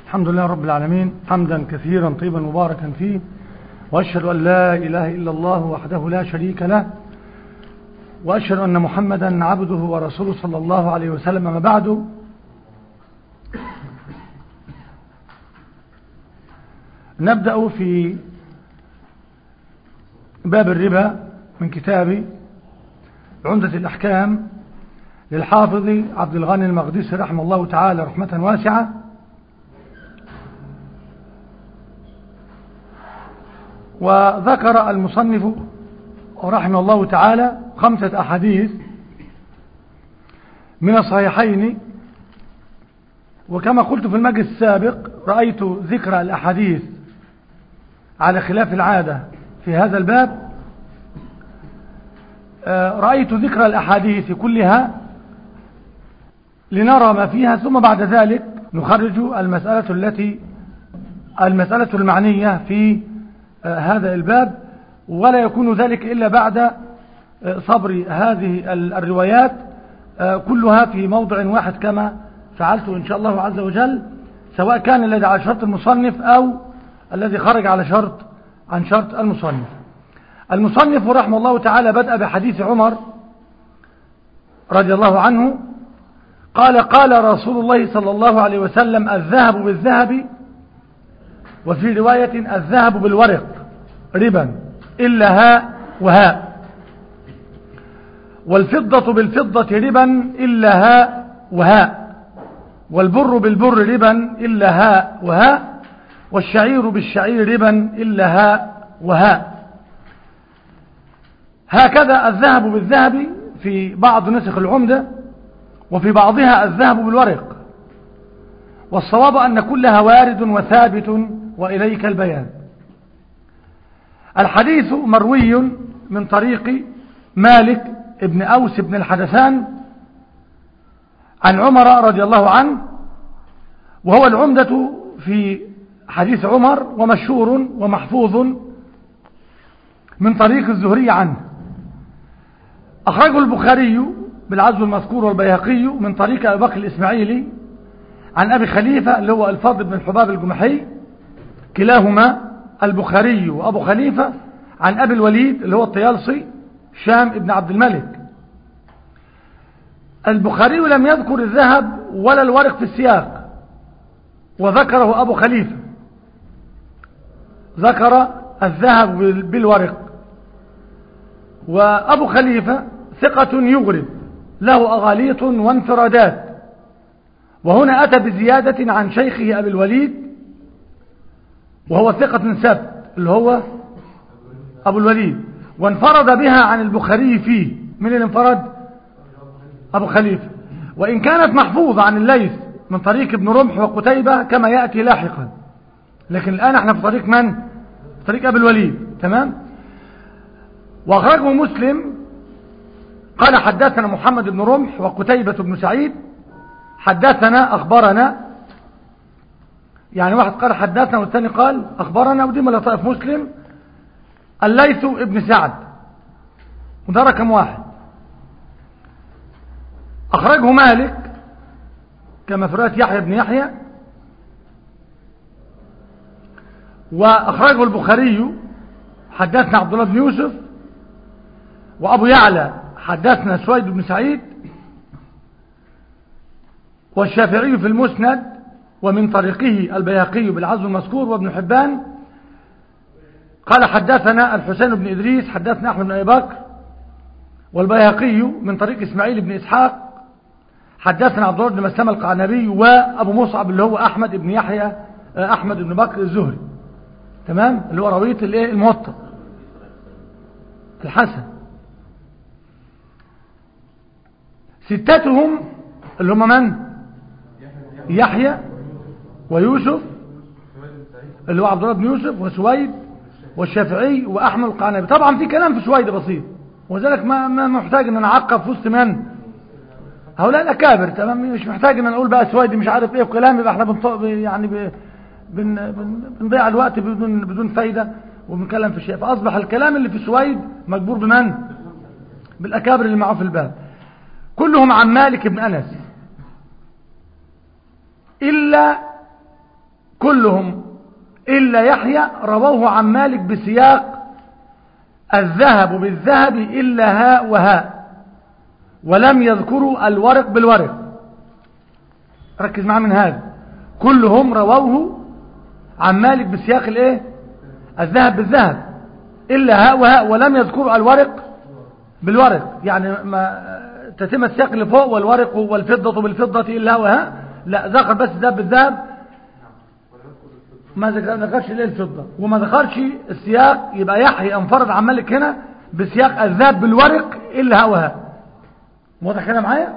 الحمد لله رب العالمين حمدا كثيرا طيبا مباركا فيه وأشهد أن لا إله إلا الله وحده لا شريك له وأشهد أن محمدا عبده ورسوله صلى الله عليه وسلم ما بعد نبدأ في باب الربا من كتاب عمدة الأحكام للحافظ عبد الغني المقدسي رحمه الله تعالى رحمة واسعة وذكر المصنف رحمه الله تعالى خمسة أحاديث من الصحيحين وكما قلت في المجلس السابق رأيت ذكر الأحاديث على خلاف العادة في هذا الباب رأيت ذكر الأحاديث كلها لنرى ما فيها ثم بعد ذلك نخرج المسألة التي المسألة المعنية في هذا الباب ولا يكون ذلك إلا بعد صبر هذه الروايات كلها في موضع واحد كما فعلت إن شاء الله عز وجل سواء كان الذي على شرط المصنف أو الذي خرج على شرط عن شرط المصنف المصنف رحمه الله تعالى بدأ بحديث عمر رضي الله عنه قال قال رسول الله صلى الله عليه وسلم الذهب بالذهب وفي رواية الذهب بالورق ربا إلا هاء وهاء والفضة بالفضة ربا إلا هاء وهاء والبر بالبر ربا إلا هاء وهاء والشعير بالشعير ربا إلا هاء وهاء هكذا الذهب بالذهب في بعض نسخ العمدة وفي بعضها الذهب بالورق والصواب أن كلها وارد وثابت وإليك البيان الحديث مروي من طريق مالك ابن أوس بن الحدثان عن عمر رضي الله عنه وهو العمدة في حديث عمر ومشهور ومحفوظ من طريق الزهري عنه أخرجه البخاري بالعزو المذكور والبيهقي من طريق أبي بكر الإسماعيلي عن أبي خليفة اللي هو الفضل بن الحباب الجمحي كلاهما البخاري وأبو خليفة عن أبي الوليد اللي هو الطيالسي شام ابن عبد الملك البخاري لم يذكر الذهب ولا الورق في السياق وذكره أبو خليفة ذكر الذهب بالورق وأبو خليفة ثقة يغرب له أغاليط وانفرادات وهنا أتى بزيادة عن شيخه أبي الوليد وهو ثقة سبت اللي هو أبو الوليد وانفرد بها عن البخاري فيه من الانفراد أبو خليفة وإن كانت محفوظة عن الليث من طريق ابن رمح وقتيبة كما يأتي لاحقا لكن الآن احنا في طريق من؟ في طريق أبي الوليد تمام؟ وأخرجه مسلم قال حدثنا محمد بن رمح وقتيبة بن سعيد حدثنا أخبرنا يعني واحد قال حدثنا والثاني قال أخبرنا ودي من لطائف مسلم الليث ابن سعد وده رقم واحد أخرجه مالك كما في رواية يحيى بن يحيى وأخرجه البخاري حدثنا عبد الله بن يوسف وأبو يعلى حدثنا سويد بن سعيد والشافعي في المسند ومن طريقه البياقي بالعزو المذكور وابن حبان قال حدثنا الحسين بن إدريس حدثنا أحمد بن أبي بكر والبياقي من طريق إسماعيل بن إسحاق حدثنا عبد الله بن مسلمة القعنبي وأبو مصعب اللي هو أحمد بن يحيى أحمد بن بكر الزهري تمام اللي هو روية الايه الموطأ الحسن ستتهم اللي هم من يحيى ويوسف اللي هو عبد الله بن يوسف وسويد والشافعي واحمد القعنبي طبعا في كلام في سويد بسيط وذلك ما ما محتاج ان نعقب في وسط من هؤلاء الاكابر تمام مش محتاج ان نقول بقى سويد مش عارف ايه وكلام يبقى احنا بنط... يعني ب... بن... بن... بنضيع الوقت بدون بدون فايده وبنتكلم في شيء فاصبح الكلام اللي في سويد مجبور بمن بالاكابر اللي معه في الباب كلهم عن مالك بن انس إلا كلهم إلا يحيى رووه عن مالك بسياق الذهب بالذهب إلا هاء وهاء ولم يذكروا الورق بالورق ركز معاه من هذا كلهم رووه عن مالك بسياق الايه الذهب بالذهب إلا هاء وهاء ولم يذكروا الورق بالورق يعني ما تتم السياق اللي فوق والورق والفضة بالفضة إلا هاء وهاء لا ذكر بس الذهب بالذهب ما ذكرش الايه الفضة وما ذكرش السياق يبقى يحيى انفرد عن مالك هنا بسياق الذهب بالورق إلا هاء وهاء واضح كده معايا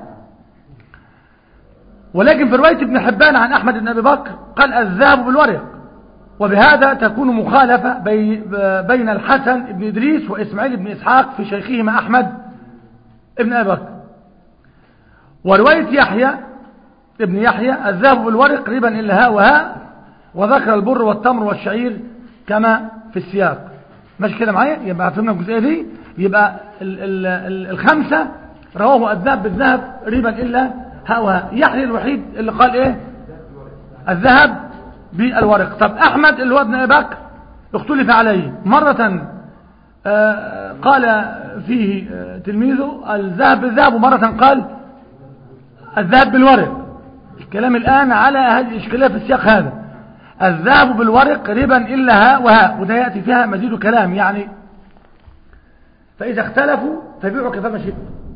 ولكن في رواية ابن حبان عن أحمد بن أبي بكر قال الذهب بالورق وبهذا تكون مخالفة بي بين الحسن بن إدريس وإسماعيل بن إسحاق في شيخهما أحمد بن أبي بكر ورواية يحيى ابن يحيى الذهب بالورق قريبا إلا هاء وهاء وذكر البر والتمر والشعير كما في السياق ماشي كده معايا يبقى فهمنا الجزئية دي يبقى ال ال ال الخمسة رواه الذهب بالذهب قريبا إلا هاء وهاء يحيى الوحيد اللي قال إيه الذهب بالورق طب أحمد اللي هو ابن أبي بكر اختلف عليه مرة آه قال فيه آه تلميذه الذهب بالذهب ومرة قال الذهب بالورق الكلام الآن على هذه الإشكالية في السياق هذا الذهب بالورق قريبا إلا هاء وهاء وده يأتي فيها مزيد كلام يعني فإذا اختلفوا فبيعوا كيفما شئت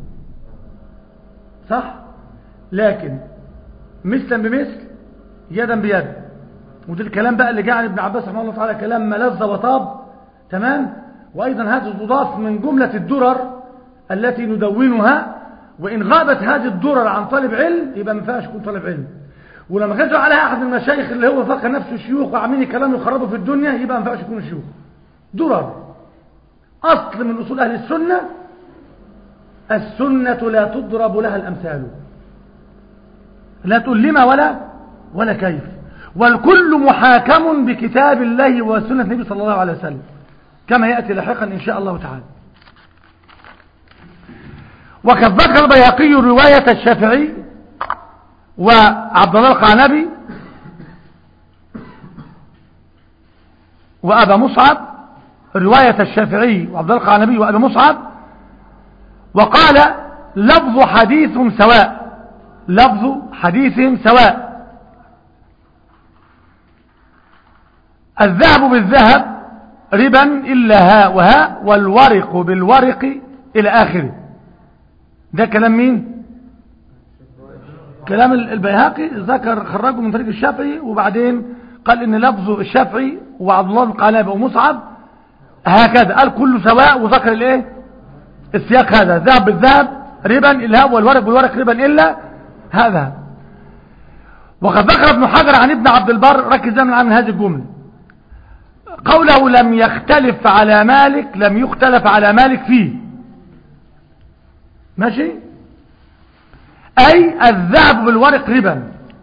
صح لكن مثلا بمثل يدا بيد وده الكلام بقى اللي جاء عن ابن عباس رحمه الله تعالى كلام ملذ وطاب تمام وأيضا هذا تضاف من جملة الدرر التي ندونها وإن غابت هذه الدرر عن طالب علم يبقى ما ينفعش يكون طالب علم ولما كانت عليها أحد المشايخ اللي هو فاكر نفسه شيوخ وعاملين كلام يخربوا في الدنيا يبقى ما ينفعش يكونوا شيوخ درر أصل من أصول أهل السنة السنة لا تضرب لها الأمثال لا تقول لما ولا ولا كيف والكل محاكم بكتاب الله وسنة النبي صلى الله عليه وسلم كما يأتي لاحقا إن شاء الله تعالى وقد ذكر البيهقي رواية الشافعي وعبد الله القعنبي وأبا مصعب رواية الشافعي وعبد الله القعنبي وأبا مصعب وقال لفظ حديث سواء لفظ حديثهم سواء الذهب بالذهب ربا إلا هاء وهاء والورق بالورق إلى آخره ده كلام مين كلام البيهقي ذكر خرجه من طريق الشافعي وبعدين قال ان لفظ الشافعي وعبد الله القلابي ومصعب هكذا قال كله سواء وذكر الايه السياق هذا ذهب بالذهب ربا الهاء والورق بالورق ربا الا هذا وقد ذكر ابن حجر عن ابن عبد البر ركز من عن هذه الجمله قوله لم يختلف على مالك لم يختلف على مالك فيه ماشي أي الذهب بالورق ربا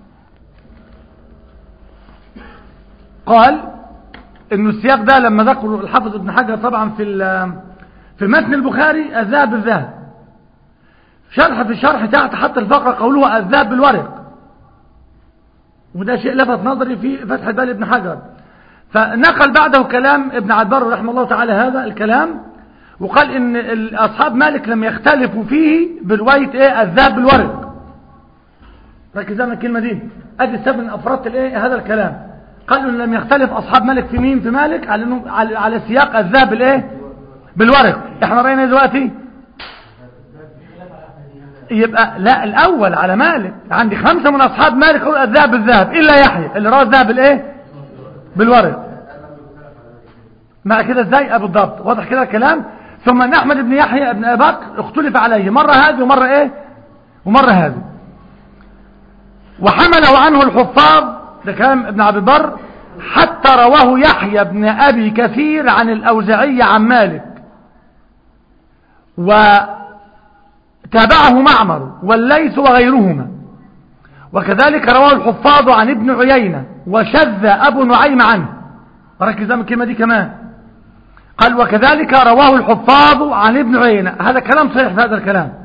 قال ان السياق ده لما ذكر الحافظ ابن حجر طبعا في في متن البخاري الذهب بالذهب شرح في شرح تحت حتى الفقرة قوله الذهب بالورق وده شيء لفت نظري في فتح البال ابن حجر فنقل بعده كلام ابن عبار رحمه الله تعالى هذا الكلام وقال ان اصحاب مالك لم يختلفوا فيه بروايه ايه الذهب بالورق ركز على الكلمه دي ادي السبب من افراد الايه هذا الكلام قالوا ان لم يختلف اصحاب مالك في مين في مالك على انه على, على سياق الذهب بالايه بالورق احنا راينا دلوقتي يبقى لا الاول على مالك عندي خمسه من اصحاب مالك قالوا الذهب بالذهب الا يحيى اللي روى الذهب بالايه بالورق مع كده ازاي بالضبط واضح كده الكلام ثم ان احمد بن يحيى بن ابي بكر اختلف عليه مره هذه ومره ايه ومره هذه وحمله عنه الحفاظ ده كلام ابن عبد البر حتى رواه يحيى بن ابي كثير عن الاوزعي عن مالك وتابعه معمر والليث وغيرهما وكذلك رواه الحفاظ عن ابن عيينة وشذ أبو نعيم عنه ركز من الكلمة دي كمان قال وكذلك رواه الحفاظ عن ابن عيينة هذا كلام صحيح في هذا الكلام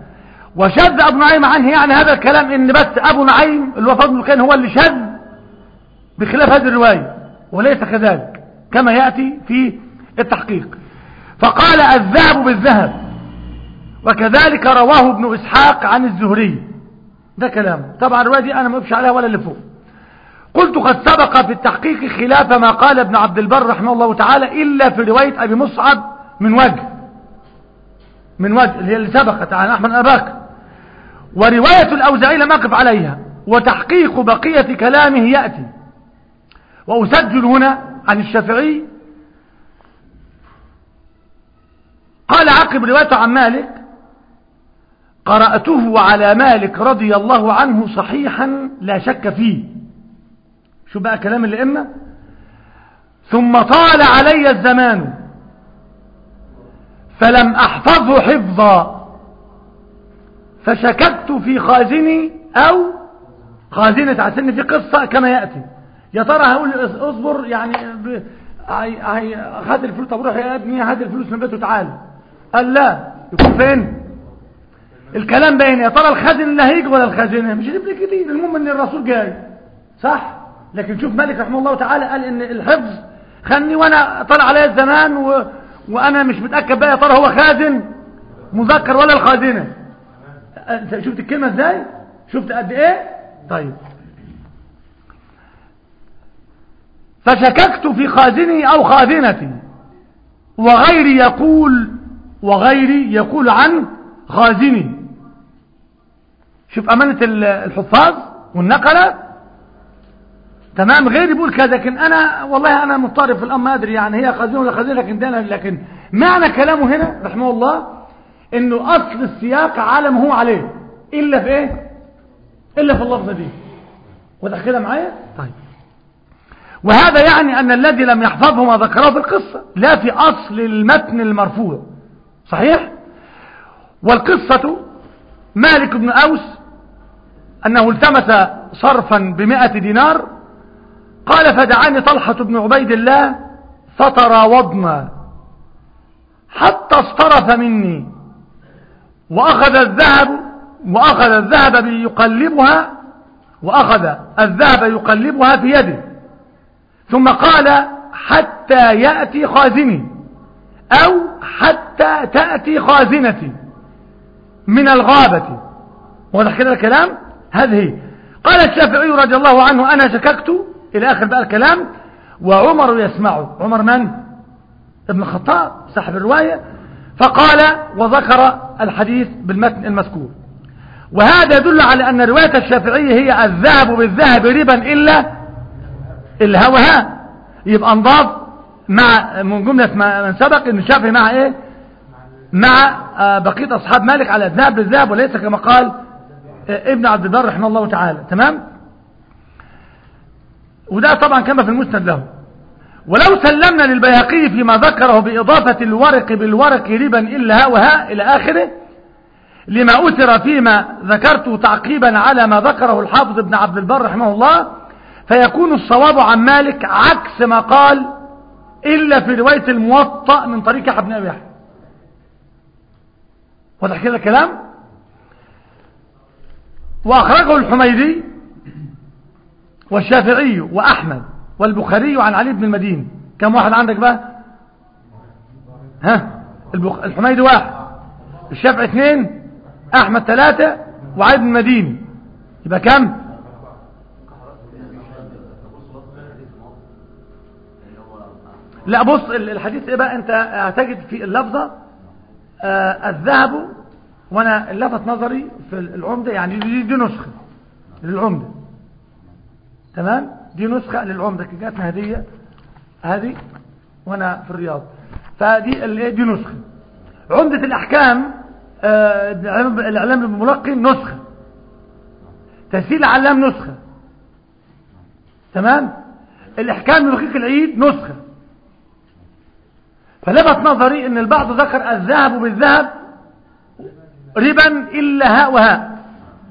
وشذ أبو نعيم عنه يعني هذا الكلام ان بس أبو نعيم اللي هو فضل كان هو اللي شذ بخلاف هذه الرواية وليس كذلك كما يأتي في التحقيق فقال الذهب بالذهب وكذلك رواه ابن إسحاق عن الزهري ده كلامه طبعا الرواية دي أنا ما أبش عليها ولا اللي فوق قلت قد سبق في التحقيق خلاف ما قال ابن عبد البر رحمه الله تعالى إلا في رواية أبي مصعب من وجه من وجه اللي هي اللي سبقت عن أحمد أباك ورواية الأوزاعي لم أقف عليها وتحقيق بقية كلامه يأتي وأسجل هنا عن الشافعي قال عقب روايته عن مالك قرأته على مالك رضي الله عنه صحيحا لا شك فيه شو بقى كلام الأئمة ثم طال علي الزمان فلم أحفظه حفظا فشككت في خازني أو خازنة عسن في قصة كما يأتي يا ترى هقول اصبر يعني ب... هي... هي... خد الفلوس طب روح يا ابني هات الفلوس من بيته تعال قال لا يكون فين الكلام باين يا ترى الخازن اللي هيجي ولا الخازنه مش هتفرق كتير المهم ان الرسول جاي صح لكن شوف مالك رحمه الله تعالى قال ان الحفظ خلني وانا طلع عليا الزمان و... وانا مش متاكد بقى يا ترى هو خازن مذكر ولا الخازنه انت شفت الكلمه ازاي شفت قد ايه طيب فشككت في خازني او خازنتي وغيري يقول وغيري يقول عن خازني شوف امانه الحفاظ والنقله تمام غيري بيقول كذا لكن انا والله انا مضطرب في الامر ما ادري يعني هي خازنه ولا خازنه لكن ده لكن معنى كلامه هنا رحمه الله انه اصل السياق على ما هو عليه الا في ايه الا في اللفظه دي واضح كده معايا طيب وهذا يعني ان الذي لم يحفظه ما ذكره في القصه لا في اصل المتن المرفوع صحيح والقصه مالك بن اوس انه التمس صرفا بمائة دينار قال فدعاني طلحة بن عبيد الله فتراوضنا حتى اصطرف مني وأخذ الذهب وأخذ الذهب يقلبها وأخذ الذهب يقلبها في يده ثم قال حتى يأتي خازني أو حتى تأتي خازنتي من الغابة واضح كده الكلام هذه قال الشافعي رضي الله عنه أنا شككت إلى آخر بقى الكلام وعمر يسمعه عمر من؟ ابن الخطاب صاحب الرواية فقال وذكر الحديث بالمتن المذكور وهذا يدل على أن رواية الشافعية هي الذهب بالذهب ربا إلا الهوها يبقى انضاف مع من جملة من سبق ان الشافعي مع ايه مع بقية اصحاب مالك على الذهب بالذهب وليس كما قال ابن عبد البر رحمه الله تعالى تمام وده طبعا كما في المسند له ولو سلمنا للبيهقي فيما ذكره بإضافة الورق بالورق ربا إلا ها وها إلى آخره لما أثر فيما ذكرته تعقيبا على ما ذكره الحافظ ابن عبد البر رحمه الله فيكون الصواب عن مالك عكس ما قال إلا في رواية الموطأ من طريق يحيى بن أبي يحيى واضح كده الكلام وأخرجه الحميدي والشافعي وأحمد والبخاري عن علي بن المديني كم واحد عندك بقى ها البخ... الحميدي واحد الشافعي اثنين أحمد ثلاثة وعلي بن المديني يبقى كم لا بص الحديث ايه بقى انت هتجد في اللفظة آه الذهب وانا لفت نظري في العمدة يعني دي, دي نسخة للعمدة تمام دي نسخة للعمدة جاتنا هدية هذه وانا في الرياض فدي اللي دي نسخة عمدة الاحكام آه الاعلام الملقن نسخة تسهيل علام نسخة تمام الاحكام لرقيق العيد نسخة فلفت نظري ان البعض ذكر الذهب بالذهب ربا الا هاء وهاء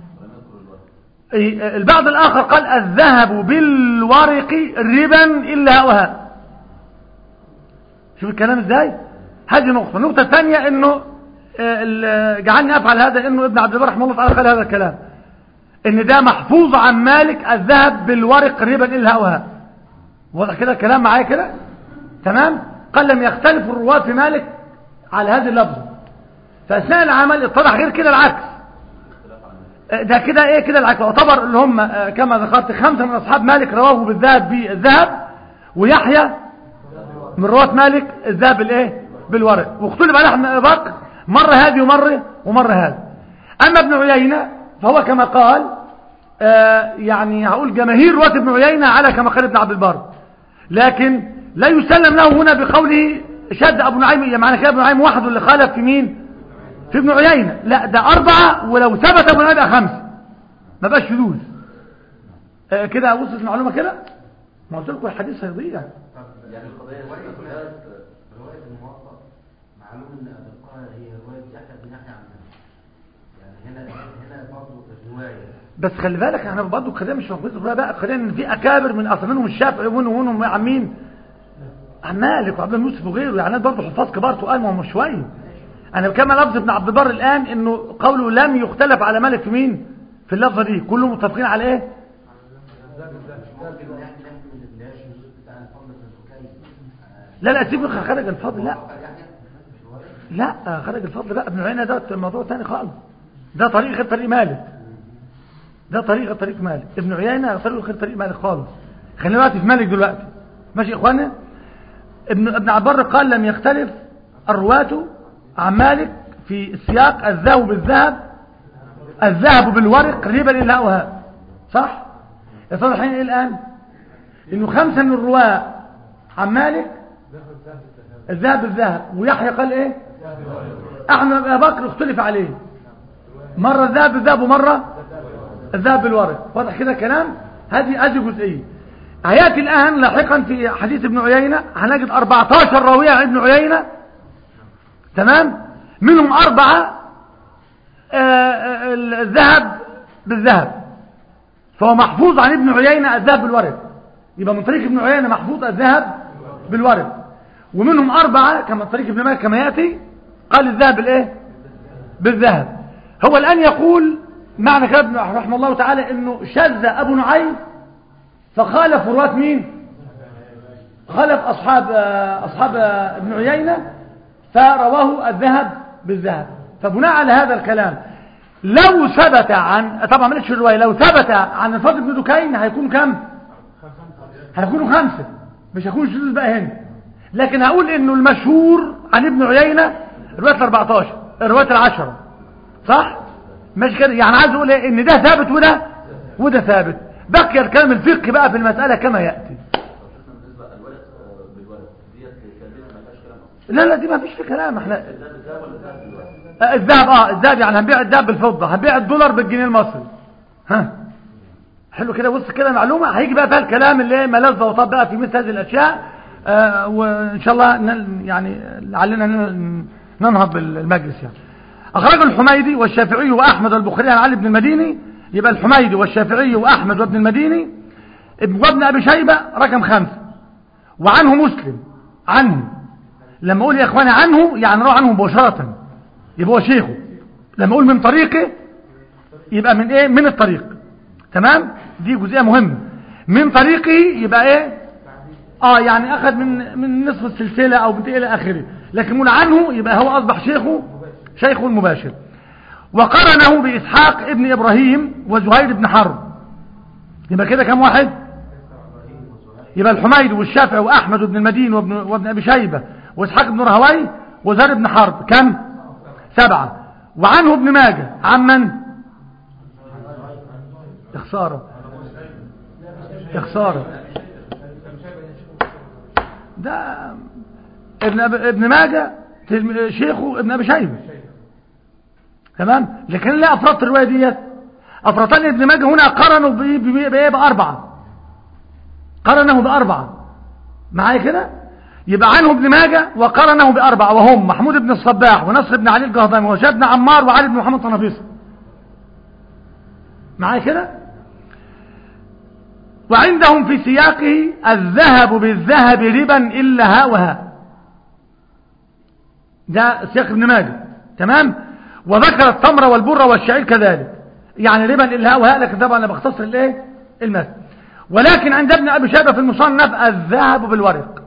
البعض الاخر قال الذهب بالورق ربا الا هاء وهاء شوف الكلام ازاي هذه نقطة النقطة الثانية انه جعلني افعل هذا انه ابن عبد البر رحمه الله تعالى قال هذا الكلام ان ده محفوظ عن مالك الذهب بالورق ربا الا هاء وهاء واضح كده الكلام معايا كده تمام قال لم يختلف الرواة في مالك على هذه اللفظة فأثناء العمل اتضح غير كده العكس ده كده ايه كده العكس يعتبر اللي هم آه، كما ذكرت خمسة من أصحاب مالك رواه بالذهب بالذهب ويحيى من رواة مالك الذهب بالايه بالورق واختلف على احمد بن بكر مرة هذه ومرة ومرة هذه أما ابن عيينة فهو كما قال آه يعني هقول جماهير رواة ابن عيينة على كما قال ابن عبد البر لكن لا يسلم له هنا بقوله شد أبو نعيم يعني معنى كده ابن نعيم وحده اللي خالف في مين في ابن عيينة لا ده أربعة ولو ثبت ابن نعيم يبقى خمسة ما بقاش شذوذ آه كده وصلت المعلومة كده ما قلت لكم الحديث هيضيع يعني القضية رواية كلها رواية الموطأ معلوم ان ابي القاهر هي رواية يحيى بن يحيى عن نفسه يعني هنا هنا برضه رواية بس خلي بالك احنا برضه القضيه مش موجوده في الرواية بقى القضيه ان في اكابر من اصل منهم الشافعي ومنهم ومنهم عن مين عن مالك وعبد الله يوسف وغيره يعني برضه حفاظ كبار تقال ما هم شويه انا كما لفظ ابن عبد البر الان انه قوله لم يختلف على مالك في مين في اللفظه دي كلهم متفقين على ايه ممكن نحن نحكي من الناس النزول بتاع الفضل بن دكين لا لا سيبك خرج الفضل لا يحيى مش رواية لا خرج الفضل بقى ابن عيينة ده موضوع تاني خالص ده طريق غير طريق مالك ده طريق غير طريق مالك ابن عيينة طريق غير طريق مالك خالص خلينا دلوقتي في مالك دلوقتي ماشي يا اخوانا ابن ابن عبر قال لم يختلف الرواة عن مالك في السياق الذهب بالذهب الذهب بالورق ربا الا اوهام صح يصلح ايه الان انه خمسة من الرواة عن مالك الذهب بالذهب ويحيى قال ايه احمد بن بكر اختلف عليه مرة الذهب بالذهب ومرة الذهب بالورق واضح كده الكلام هذه هذه جزئية هياتي الان لاحقا في حديث ابن عيينة هنجد 14 راوية عن ابن عيينة تمام منهم أربعة آه، آه، الذهب بالذهب فهو محفوظ عن ابن عيينة الذهب بالورق يبقى من طريق ابن عيينة محفوظ الذهب بالورق ومنهم أربعة كما طريق ابن مالك كما يأتي قال الذهب بالايه بالذهب هو الآن يقول معنى كلام ابن رحمه الله تعالى انه شذ ابو نعيم فخالف رواة مين خالف اصحاب آه، اصحاب آه، ابن عيينة فرواه الذهب بالذهب فبناء على هذا الكلام لو ثبت عن طبعا مالكش الرواية لو ثبت عن الفضل بن دكين هيكون كم هيكونوا خمسة مش هيكون شذوذ بقى هنا لكن هقول انه المشهور عن ابن عيينة رواية ال 14 رواية العشرة صح مش كده يعني عايز اقول ايه ان ده ثابت وده وده ثابت بقي الكلام الفقهي بقى في المسألة كما يأتي بالنسبة الورق آه، بالورق ديت كلمة ما فيهاش كلام أصلا لا لا دي ما فيش في كلام احنا ده بالذهب ولا ده بالورق آه، الذهب اه الذهب يعني هنبيع الذهب بالفضة هنبيع الدولار بالجنيه المصري ها حلو كده بص كده معلومة هيجي بقى فيها الكلام اللي ملذ وطاب بقى في مثل هذه الأشياء آه وإن شاء الله نل- يعني لعلنا ن- ننهض بالمجلس يعني أخرج الحميدي والشافعي وأحمد والبخاري عن علي بن المديني يبقى الحميدي والشافعي وأحمد وابن المديني وابن أبي شيبة رقم خمسة وعنه مسلم عنه لما أقول يا إخواني عنه يعني روح عنه مباشرة يبقى هو شيخه لما أقول من طريقه يبقى من إيه من الطريق تمام دي جزئية مهمة من طريقه يبقى إيه اه يعني اخذ من من نصف السلسلة او بنت الى اخره لكن من عنه يبقى هو اصبح شيخه شيخه المباشر وقرنه باسحاق ابن ابراهيم وزهير بن حرب يبقى كده كم واحد يبقى الحميد والشافعي واحمد بن المدين وابن, وابن ابي شيبة واسحاق بن رهوي وزهير بن حرب كم سبعة وعنه ابن ماجه عن من يا خسارة يا خسارة ده ابن أب... ابن ماجه تلم- شيخه ابن ابي شيبه تمام لكن لا افرطت الروايه ديت افرطان ابن ماجه هنا قرنوا ب- ب- بايه باربعه قرنه باربعه معايا كده يبقى عنه ابن ماجه وقرنه باربعه وهم محمود بن الصباح ونصر بن علي الجهضمي وشاب بن عمار وعلي بن محمد طنافيسي معايا كده وعندهم في سياقه الذهب بالذهب ربا إلا ها وها ده سياق ابن ماجه تمام وذكر التمر والبر والشعير كذلك يعني ربا إلا ها وها لكن طبعا انا بختصر الايه المثل ولكن عند ابن أبي شيبة في المصنف الذهب بالورق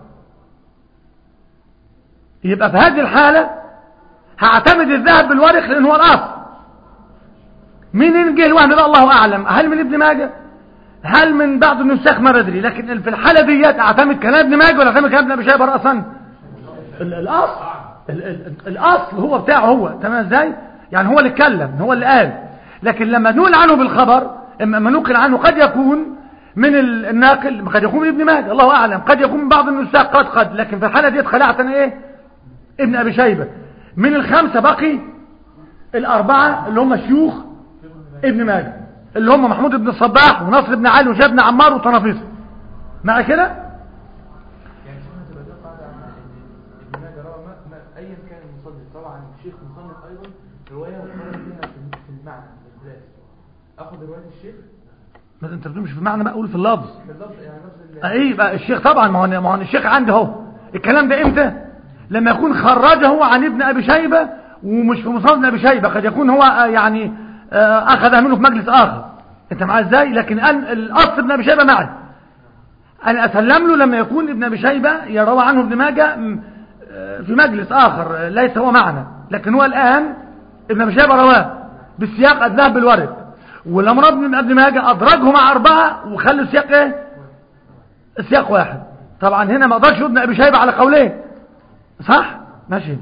يبقى في هذه الحالة هعتمد الذهب بالورق لأن هو الأصل مين ينجي الوهم بقى الله أعلم هل من ابن ماجه هل من بعض النساخ ما بدري لكن في الحالة ديت اعتمد كلام ابن ماجه ولا اعتمد كلام ابن ابي شيبه راسا ال- الاصل ال- ال- الاصل هو بتاعه هو تمام ازاي يعني هو اللي اتكلم هو اللي قال لكن لما نقول عنه بالخبر اما ما نقل عنه قد يكون من ال- الناقل قد يكون من ابن ماجه الله اعلم قد يكون من بعض النساخ قد قد لكن في الحالة ديت خلعت انا ايه ابن ابي شيبه من الخمسه بقي الاربعه اللي هم شيوخ ابن ماجه اللي هم محمود بن الصباح ونصر بن علي وشاب بن عمار وطنافيس مع كده يعني شيخنا تبقى دي قاعدة عامة ان ابن ماجه روى ما ما- ايا كان المصنف طبعا الشيخ مصنف ايضا رواية مقرر فيها في في المعنى الخلاف اخذ رواية الشيخ ما انت بتقول مش في المعنى بقى قول في اللفظ في اللفظ يعني لفظ ال- ايه بقى الشيخ طبعا ما هو ما هو الشيخ عنده اهو الكلام ده امتى لما يكون خرجه عن ابن ابي شيبه ومش في مصنف ابن ابي شيبه قد يكون هو آه، يعني آه، اخذ منه في مجلس اخر انت معاه ازاي لكن قال الاصل ابن ابي شيبه معي انا اسلم له لما يكون ابن ابي شيبه يروى عنه ابن ماجه م، آه، في مجلس اخر آه، ليس هو معنا لكن هو الان ابن ابي شيبه رواه بالسياق الذهب بالورد ولما روى ابن ابن ماجه ادرجه مع اربعه وخلوا السياق ايه سياق واحد طبعا هنا ما اقدرش ابن ابي شيبه على قولين صح ماشي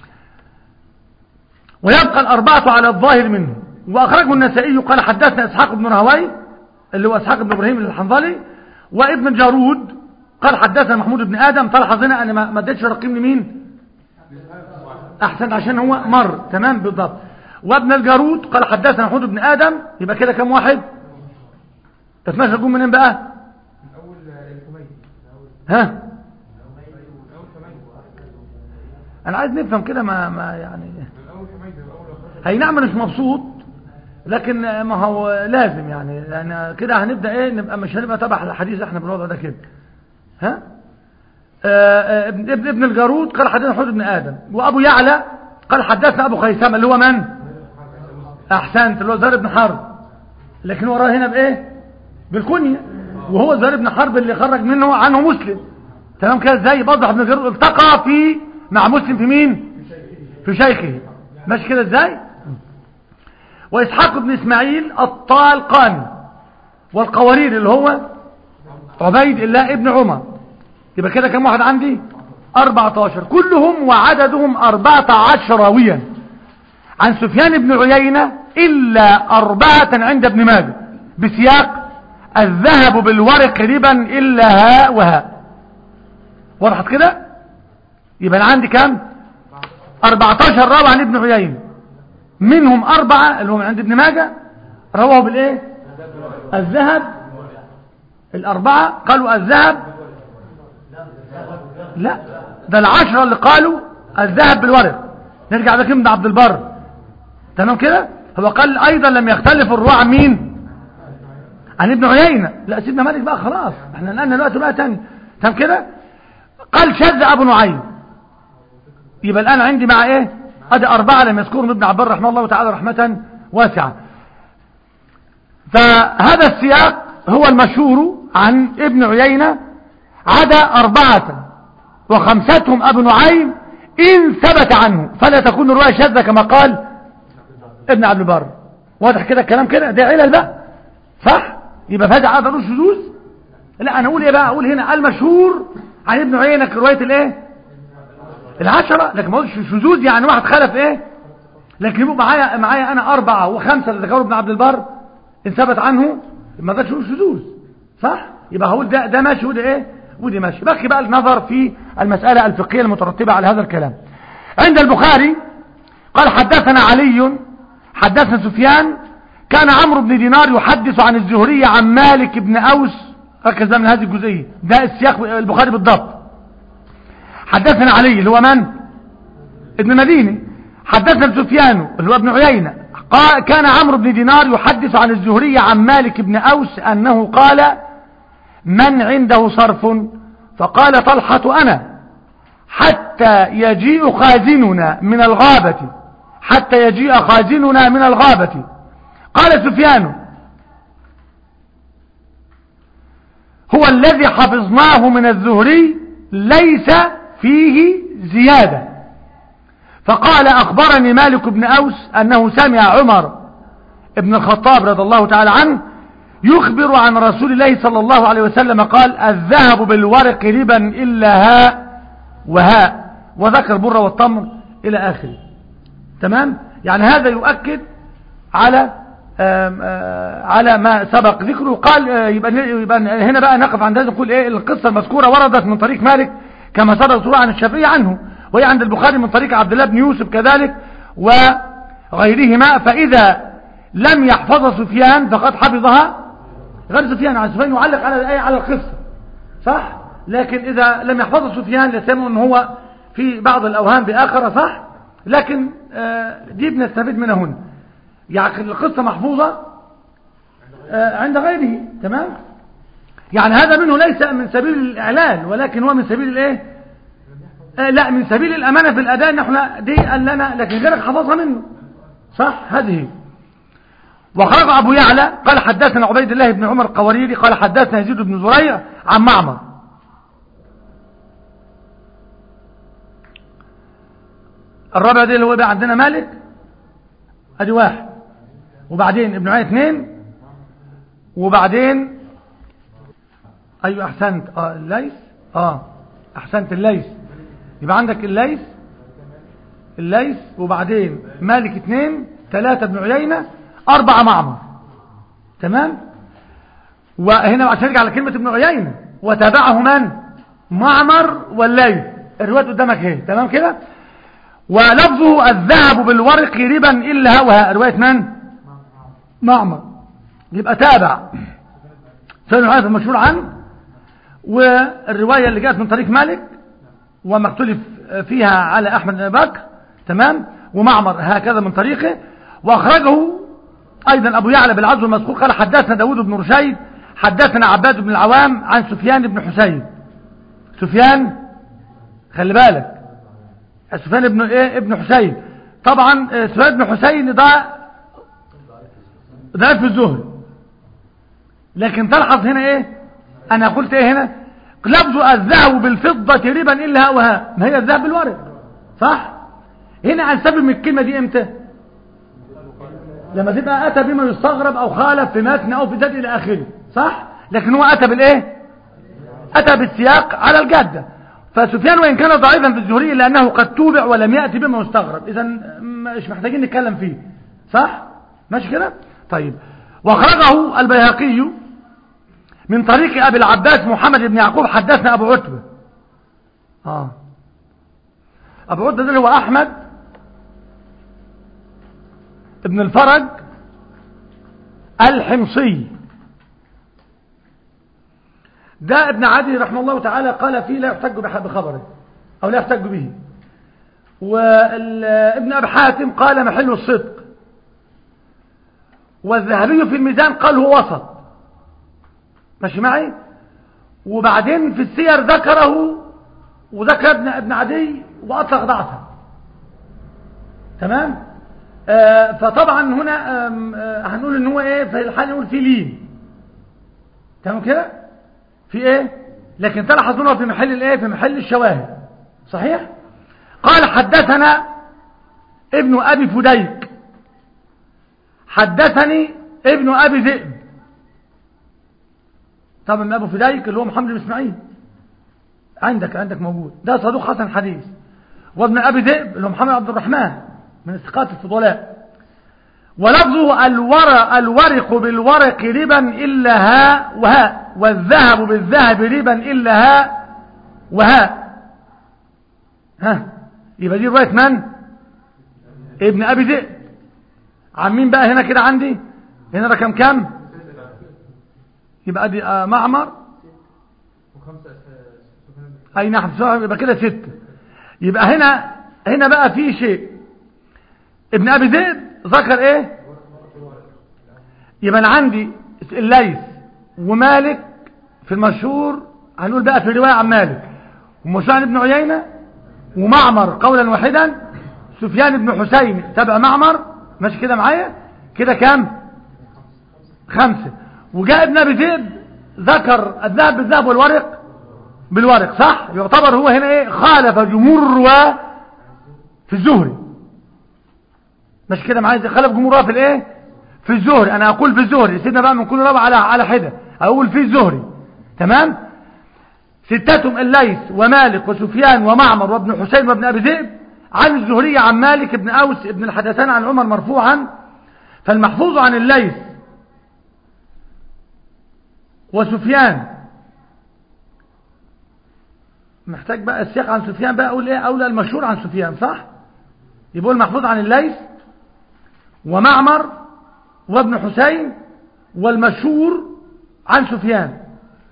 ويبقى الأربعة على الظاهر منه وأخرجه النسائي قال حدثنا إسحاق بن رهوي اللي هو إسحاق بن إبراهيم الحنظلي وابن الجارود قال حدثنا محمود بن آدم تلاحظ هنا أنا ما ما اديتش رقيم لمين أحسن عشان هو مر تمام بالضبط وابن الجارود قال حدثنا محمود بن آدم يبقى كده كم واحد 12 جون منين بقى من اول الحميدي ها من اول حميدي أنا عايز نفهم كده ما, ما يعني من اول حميدي من اول أخرج هي نعم أنا مش مبسوط لكن ما هو لازم يعني يعني كده هنبدا ايه نبقى مش هنبقى تبع الحديث احنا بالوضع ده كده ها آه، آه، ابن ابن ابن الجارود قال حدثنا حوض بن ادم وابو يعلى قال حدثنا ابو خيثمه اللي هو من احسنت اللي هو زهير بن حرب لكن وراه هنا بايه بالكنيه وهو زهير بن حرب اللي خرج منه عنه مسلم تمام كده ازاي بوضح ابن الجارود التقى في مع مسلم في مين في شيخه ماشي كده ازاي وإسحاق بن إسماعيل الطالقاني والقوارير اللي هو عبيد الله ابن عمر يبقى كده كم واحد عندي 14 كلهم وعددهم 14 راويا عن سفيان بن عيينة إلا أربعة عند ابن ماجه بسياق الذهب بالورق ربا إلا هاء وهاء وضحت كده يبقى أنا عندي كم 14 راوي عن ابن عيينة منهم أربعة اللي هم عند ابن ماجه رواه بالإيه الذهب الأربعة قالوا الذهب لا ده العشرة اللي قالوا الذهب بالورق نرجع بك ابن عبد البر تمام كده هو قال أيضا لم يختلف الرواة عن مين عن ابن عيينة لا سيدنا مالك بقى خلاص احنا نقلنا دلوقتي بقى تاني تمام كده قال شذ أبو نعيم يبقى الآن عندي مع ايه ادي أربعة لم يذكرهم ابن عبر رحمه الله تعالى رحمة واسعة فهذا السياق هو المشهور عن ابن عيينة عدا أربعة وخمستهم أبو نعيم إن ثبت عنه فلا تكون الرواية شاذة كما قال ابن عبد البر واضح كده الكلام كده ده علل بقى صح يبقى فهذا عدد شذوذ لا انا اقول ايه بقى اقول هنا المشهور عن ابن عيينة رواية الايه العشرة لكن ما قلتش شذوذ يعني واحد خلف ايه لكن يبقى معايا معايا انا اربعة وخمسة اللي ذكروا ابن عبد البر ان ثبت عنه ما ده شذوذ صح يبقى هقول ده ده ماشي وده ايه ودي ماشي بقي بقى النظر في المسألة الفقهية المترتبة على هذا الكلام عند البخاري قال حدثنا علي حدثنا سفيان كان عمرو بن دينار يحدث عن الزهري عن مالك بن أوس ركز بقى من هذه الجزئية ده السياق البخاري بالضبط حدثنا علي اللي هو من ابن مديني حدثنا سفيان اللي هو ابن عيينة قال كان عمرو بن دينار يحدث عن الزهري عن مالك بن أوس أنه قال من عنده صرف فقال طلحة أنا حتى يجيء خازننا من الغابة حتى يجيء خازننا من الغابة قال سفيان هو الذي حفظناه من الزهري ليس فيه زيادة فقال أخبرني مالك بن أوس أنه سمع عمر ابن الخطاب رضي الله تعالى عنه يخبر عن رسول الله صلى الله عليه وسلم قال الذهب بالورق ربا إلا هاء وهاء وذكر بر والتمر إلى آخره تمام يعني هذا يؤكد على آم آم على ما سبق ذكره قال آه، يبقى, يبقى هنا بقى نقف عند هذا نقول ايه القصة المذكورة وردت من طريق مالك كما سبق صورة عن الشافعي عنه وهي عند البخاري من طريق عبد الله بن يوسف كذلك وغيرهما فإذا لم يحفظ سفيان فقد حفظها غير سفيان عن سفيان يعلق على الآية على القصة صح لكن إذا لم يحفظ سفيان لسمع أن هو في بعض الأوهام بآخر صح لكن آه، دي بنستفيد منها هنا يعني القصة محفوظة آه، عند غيره تمام يعني هذا منه ليس من سبيل الإعلان ولكن هو من سبيل الايه آه، لا من سبيل الأمانة في الأداء نحن دي قال لنا لكن غيرك حفظها منه صح هذه وخرج أبو يعلى قال حدثنا عبيد الله بن عمر القواريري قال حدثنا يزيد بن زريع عن معمر الرابع دي اللي هو بقى عندنا مالك ادي واحد وبعدين ابن عيينة اثنين وبعدين ايوه احسنت اه الليث اه احسنت الليث يبقى عندك الليث الليث وبعدين مالك اثنين ثلاثة ابن عيينة أربعة معمر تمام وهنا عشان نرجع على كلمة ابن عيينة وتابعه من معمر والليث الروايات قدامك اهي تمام كده ولفظه الذهب بالورق ربا إلا هوها رواية من معمر يبقى تابع سيد الحديث المشهور عنه والرواية اللي جاءت من طريق مالك وما اختلف فيها على أحمد بن بكر تمام ومعمر هكذا من طريقه وأخرجه أيضا أبو يعلى بالعزو المذكور قال حدثنا داود بن رشيد حدثنا عباد بن العوام عن سفيان بن حسين سفيان خلي بالك سفيان بن ايه ابن حسين طبعا آه، سفيان بن حسين ده ده في الزهر لكن تلحظ هنا ايه انا قلت ايه هنا لفظ الذهب بالفضة ربا الا ها وها ما هي الذهب بالورق صح هنا هنسبب من الكلمة دي امتى لما تبقى اتى بما يستغرب او خالف في متن او في زاد الى اخره صح لكن هو اتى بالايه اتى بالسياق على الجاده فسفيان وإن كان ضعيفا في الزهري إلا أنه قد توبع ولم يأتي بما يستغرب إذا مش محتاجين نتكلم فيه صح؟ ماشي كده؟ طيب وأخرجه البيهقي من طريق أبي العباس محمد بن يعقوب حدثنا أبو عتبة آه أبو عتبة ده اللي هو أحمد ابن الفرج الحمصي ده ابن عدي رحمه الله تعالى قال فيه لا يحتج بح- بخبره أو لا يحتج به وابن أبي حاتم قال محل الصدق والذهبي في الميزان قال هو وسط ماشي معي وبعدين في السير ذكره وذكر ابن ابن عدي وأطلق ضعفه تمام آه فطبعا هنا آم، آه هنقول ان هو ايه في الحال نقول في لين تمام كده في ايه لكن تلاحظ هنا في محل الايه في محل الشواهد صحيح قال حدثنا ابن ابي فديك حدثني ابن ابي ذئب طبعا ابو فديك اللي هو محمد بن اسماعيل عندك عندك موجود ده صدوق حسن حديث وابن ابي ذئب اللي هو محمد عبد الرحمن من الثقات الفضلاء ولفظه الورق, الورق بالورق ربا إلا هاء وهاء والذهب بالذهب ربا إلا هاء وهاء ها يبقى دي رواية من ابن أبي ذئب عن مين بقى هنا كده عندي هنا رقم كام يبقى دي آه معمر وخمسة آه، سفيان بن اي نعم صح، يبقى كده ستة يبقى هنا هنا بقى في شيء ابن ابي ذئب ذكر ايه يبقى انا عندي الليث ومالك في المشهور هنقول بقى في الرواية عن مالك ومشروع عن ابن عيينة ومعمر قولا واحدا سفيان بن حسين تبع معمر ماشي كده معايا كده كام خمسة وجاء ابن ابي ذئب ذكر الذهب بالذهب والورق بالورق صح يعتبر هو هنا ايه خالف جمهور الرواه في الزهري مش كده معايا خالف جمهور الرواه في الايه في الزهري انا اقول في الزهري سيبنا بقى من كل رابع على على حده اقول في الزهري تمام ستتهم الليث ومالك وسفيان ومعمر وابن حسين وابن ابي ذئب عن الزهري عن مالك بن اوس بن الحدثان عن عمر مرفوعا فالمحفوظ عن الليث وسفيان محتاج بقى السياق عن سفيان بقى اقول ايه اقول المشهور عن سفيان صح يبقى المحفوظ عن الليث ومعمر وابن حسين والمشهور عن سفيان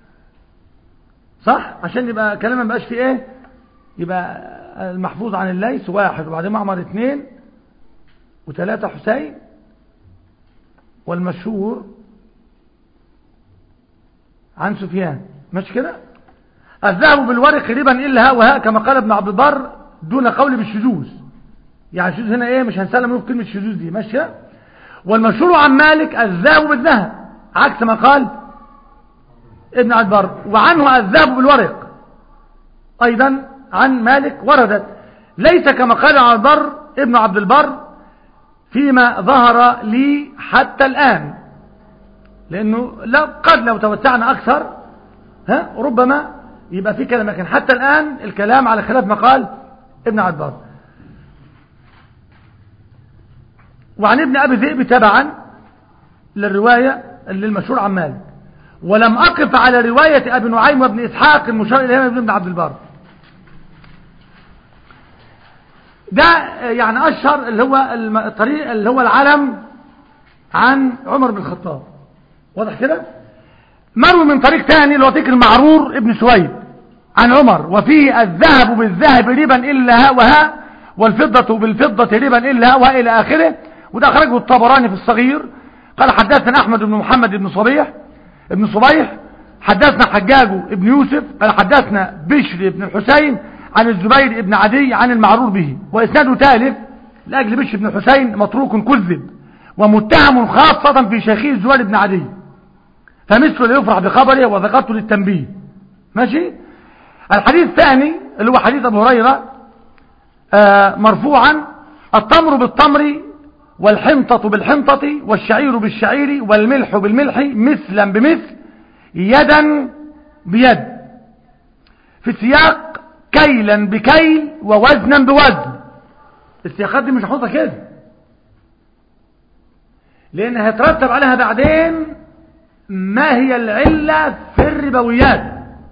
صح عشان يبقى كلام ما بقاش فيه ايه يبقى المحفوظ عن الليث واحد وبعدين معمر اثنين وثلاثة حسين والمشهور عن سفيان مش كده الذهب بالورق ربا إلا ها وها كما قال ابن عبد البر دون قول بالشذوذ يعني الشذوذ هنا ايه مش هنسلم منه في كلمة شذوذ دي ماشية والمشهور عن مالك الذهب بالذهب عكس ما قال ابن عبد البر وعنه الذهب بالورق ايضا عن مالك وردت ليس كما قال عبد البر ابن عبد البر فيما ظهر لي حتى الآن لأنه لا قد لو توسعنا أكثر ها ربما يبقى في كلام لكن حتى الآن الكلام على خلاف ما قال ابن عبار وعن ابن أبي ذئب تبعا للرواية للمشهور عن مالك ولم أقف على رواية أبي نعيم وابن إسحاق المشار إليها ابن عبد البر ده يعني أشهر اللي هو الطريق اللي هو العلم عن عمر بن الخطاب واضح كده مروي من طريق ثاني اللي هو ذكر المعرور ابن سويد عن عمر وفيه الذهب بالذهب ربا إلا ها وها والفضة بالفضة ربا إلا ها وها إلى آخره وده أخرجه الطبراني في الصغير قال حدثنا أحمد بن محمد بن صبيح ابن صبيح حدثنا حجاج ابن يوسف قال حدثنا بشر بن الحسين عن الزبير بن عدي عن المعرور به وإسناده تالف لأجل بشر بن الحسين متروك كذب ومتهم خاصة في شيخه الزبير بن عدي فمثله لا يفرح بخبره وذكرته للتنبيه ماشي الحديث الثاني اللي هو حديث أبو هريرة آه مرفوعا التمر بالتمر والحنطة بالحنطة والشعير بالشعير والملح بالملح مثلا بمثل يدا بيد في سياق كيلا بكيل ووزنا بوزن السياقات دي مش هحطها كده لان هيترتب عليها بعدين ما هي العلة في الربويات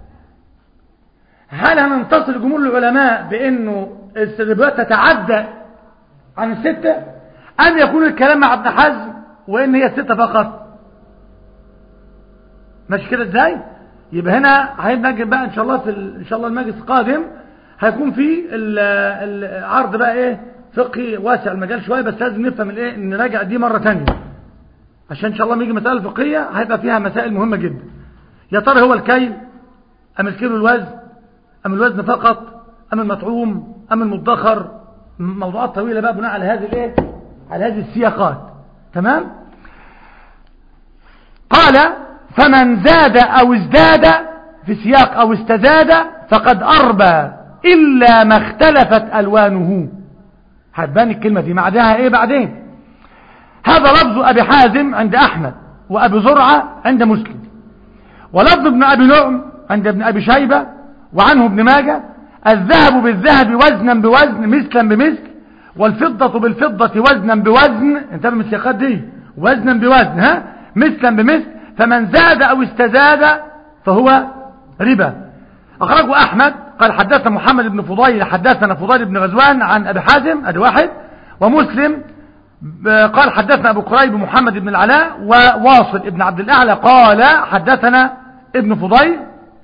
هل هننتصر جمهور العلماء بانه الربويات تتعدى عن الستة ام يكون الكلام مع ابن حزم وان هي الستة فقط ماشي كده ازاي يبقى هنا هنجي بقى ان شاء الله في ان شاء الله المجلس القادم هيكون في العرض بقى ايه فقهي واسع المجال شويه بس لازم نفهم الايه نراجع دي مره ثانيه عشان ان شاء الله لما يجي مساله فقهيه هيبقى فيها مسائل مهمه جدا يا ترى هو الكيل ام الكيلو الوزن ام الوزن فقط ام المطعوم ام المدخر موضوعات طويله بقى بناء على هذه الايه على هذه السياقات تمام قال فمن زاد او ازداد في سياق او استزاد فقد اربى الا ما اختلفت الوانه هتبان الكلمه دي بعدها ايه بعدين هذا لفظ ابي حازم عند احمد وابي زرعه عند مسلم ولفظ ابن ابي نعم عند ابن ابي شيبه وعنه ابن ماجه الذهب بالذهب وزنا بوزن مثلا بمثل والفضة بالفضة وزنا بوزن انتبه من السياقات دي وزنا بوزن ها مثلا بمثل فمن زاد او استزاد فهو ربا اخرجه احمد قال حدثنا محمد بن فضيل حدثنا فضيل بن غزوان عن ابي حازم ادي واحد ومسلم قال حدثنا ابو قريب محمد بن العلاء وواصل ابن عبد الاعلى قال حدثنا ابن فضيل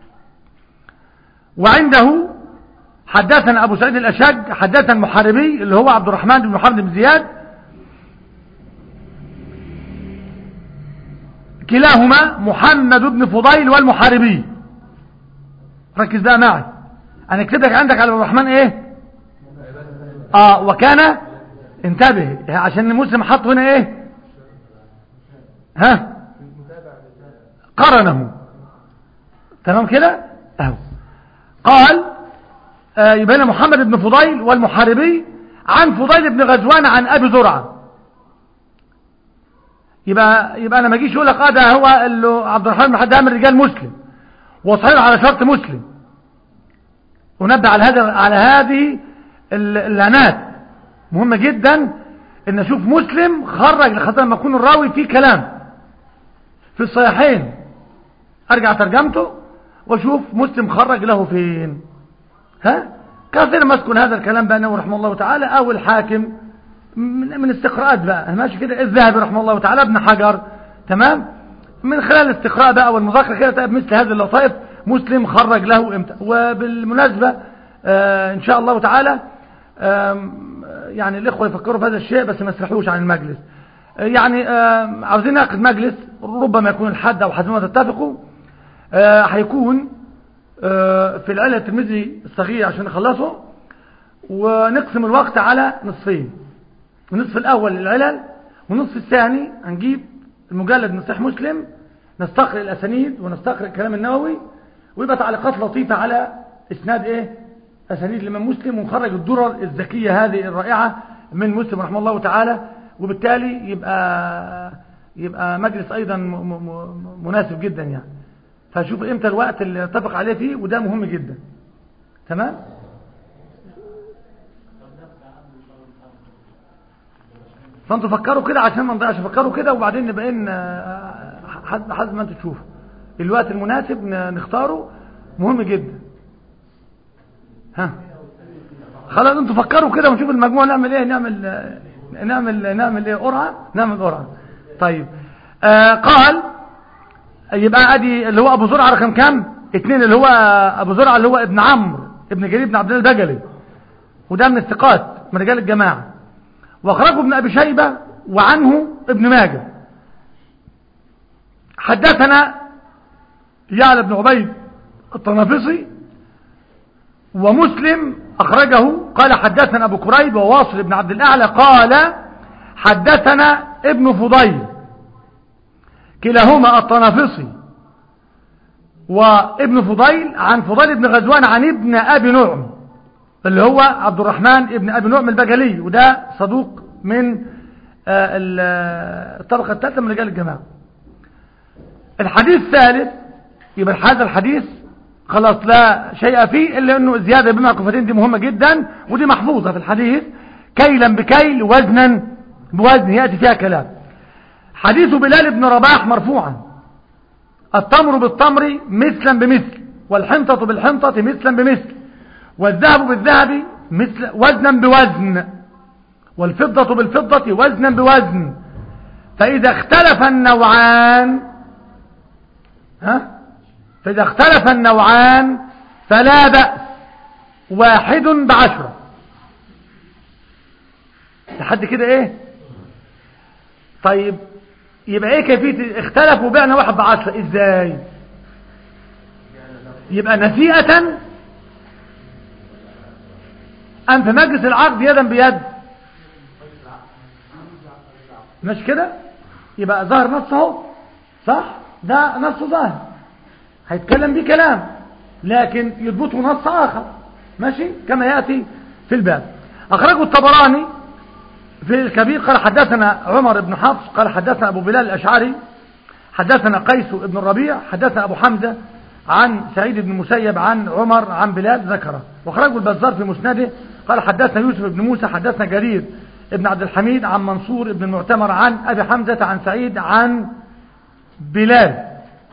وعنده حدثنا ابو سعيد الاشج حدثنا المحاربي اللي هو عبد الرحمن بن محمد بن زياد كلاهما محمد بن فضيل والمحاربي ركز بقى معي انا كتبتك عندك على الرحمن ايه اه وكان انتبه عشان مسلم حط هنا ايه ها قرنه تمام كده اهو قال آه يبقى هنا محمد بن فضيل والمحاربي عن فضيل بن غزوان عن ابي زرعه يبقى يبقى انا ما اجيش اقول لك اه ده هو اللي عبد الرحمن بن حد من رجال مسلم وصحيح على شرط مسلم ونبه على هذا على هذه اللعنات مهمه جدا ان اشوف مسلم خرج لخاطر لما يكون الراوي فيه كلام في الصحيحين ارجع ترجمته واشوف مسلم خرج له فين ها كثير ما اسكن هذا الكلام بانه رحمه الله تعالى او الحاكم من, من استقراءات بقى ماشي كده الذهبي رحمه الله تعالى ابن حجر تمام من خلال الاستقراء بقى والمذاكره كده تلاقي مثل هذه اللطائف مسلم خرج له امتى وبالمناسبه آه ان شاء الله تعالى آه يعني الاخوه يفكروا في هذا الشيء بس ما يسرحوش عن المجلس آه يعني آه عاوزين ناخد مجلس ربما يكون الحد او حسب ما تتفقوا آه هيكون آه في العلة الترمذي الصغير عشان نخلصه ونقسم الوقت على نصفين النصف الأول للعلل والنصف الثاني هنجيب المجلد من صحيح مسلم نستقرأ الأسانيد ونستقرأ الكلام النووي ويبقى تعليقات لطيفة على إسناد إيه أسانيد الإمام مسلم ونخرج الدرر الذكية هذه الرائعة من مسلم رحمه الله تعالى وبالتالي يبقى يبقى مجلس أيضا مناسب جدا يعني فشوف امتى الوقت اللي اتفق عليه فيه وده مهم جدا تمام فانتوا فكروا كده عشان ما نضيعش فكروا كده وبعدين نبقى ان حسب ما انتوا تشوفوا الوقت المناسب نختاره مهم جدا ها خلاص انتوا فكروا كده ونشوف المجموعه نعمل ايه نعمل نعمل نعمل ايه قرعه نعمل قرعه طيب آه قال يبقى ادي اللي هو ابو زرعه رقم كام اثنين اللي هو ابو زرعه اللي هو ابن عمرو ابن جرير بن عبد الله البجلي وده من الثقات من رجال الجماعه واخرجه ابن ابي شيبه وعنه ابن ماجه حدثنا يعلى بن عبيد الطنافسي ومسلم اخرجه قال حدثنا ابو كريب وواصل بن عبد الاعلى قال حدثنا ابن فضيل كلاهما الطنافسي وابن فضيل عن فضيل بن غزوان عن ابن ابي نعم اللي هو عبد الرحمن ابن ابي نعم البجلي وده صدوق من الطبقة الثالثة من رجال الجماعة الحديث الثالث يبقى هذا الحديث خلاص لا شيء فيه إلا أنه زيادة بمع كفتين دي مهمة جدا ودي محفوظة في الحديث كيلا بكيل وزنا بوزن يأتي فيها كلام حديث بلال بن رباح مرفوعا التمر بالتمر مثلا بمثل والحنطة بالحنطة مثلا بمثل والذهب بالذهب مثل وزنا بوزن والفضة بالفضة وزنا بوزن فإذا اختلف النوعان ها فإذا اختلف النوعان فلا بأس واحد بعشرة لحد كده ايه طيب يبقى ايه كيفية اختلف وبعنا واحد بعشرة ازاي يبقى نسيئة ام في مجلس العقد يدا بيد مش كده يبقى ظهر نصه صح ده نص ظاهر هيتكلم بيه كلام لكن يضبطه نص اخر ماشي كما ياتي في الباب اخرجه الطبراني في الكبير قال حدثنا عمر بن حفص قال حدثنا ابو بلال الاشعري حدثنا قيس بن الربيع حدثنا ابو حمزه عن سعيد بن مسيب عن عمر عن بلال ذكره واخرجه البزار في مسنده قال حدثنا يوسف بن موسى حدثنا جرير ابن عبد الحميد عن منصور بن المعتمر عن ابي حمزه عن سعيد عن بلال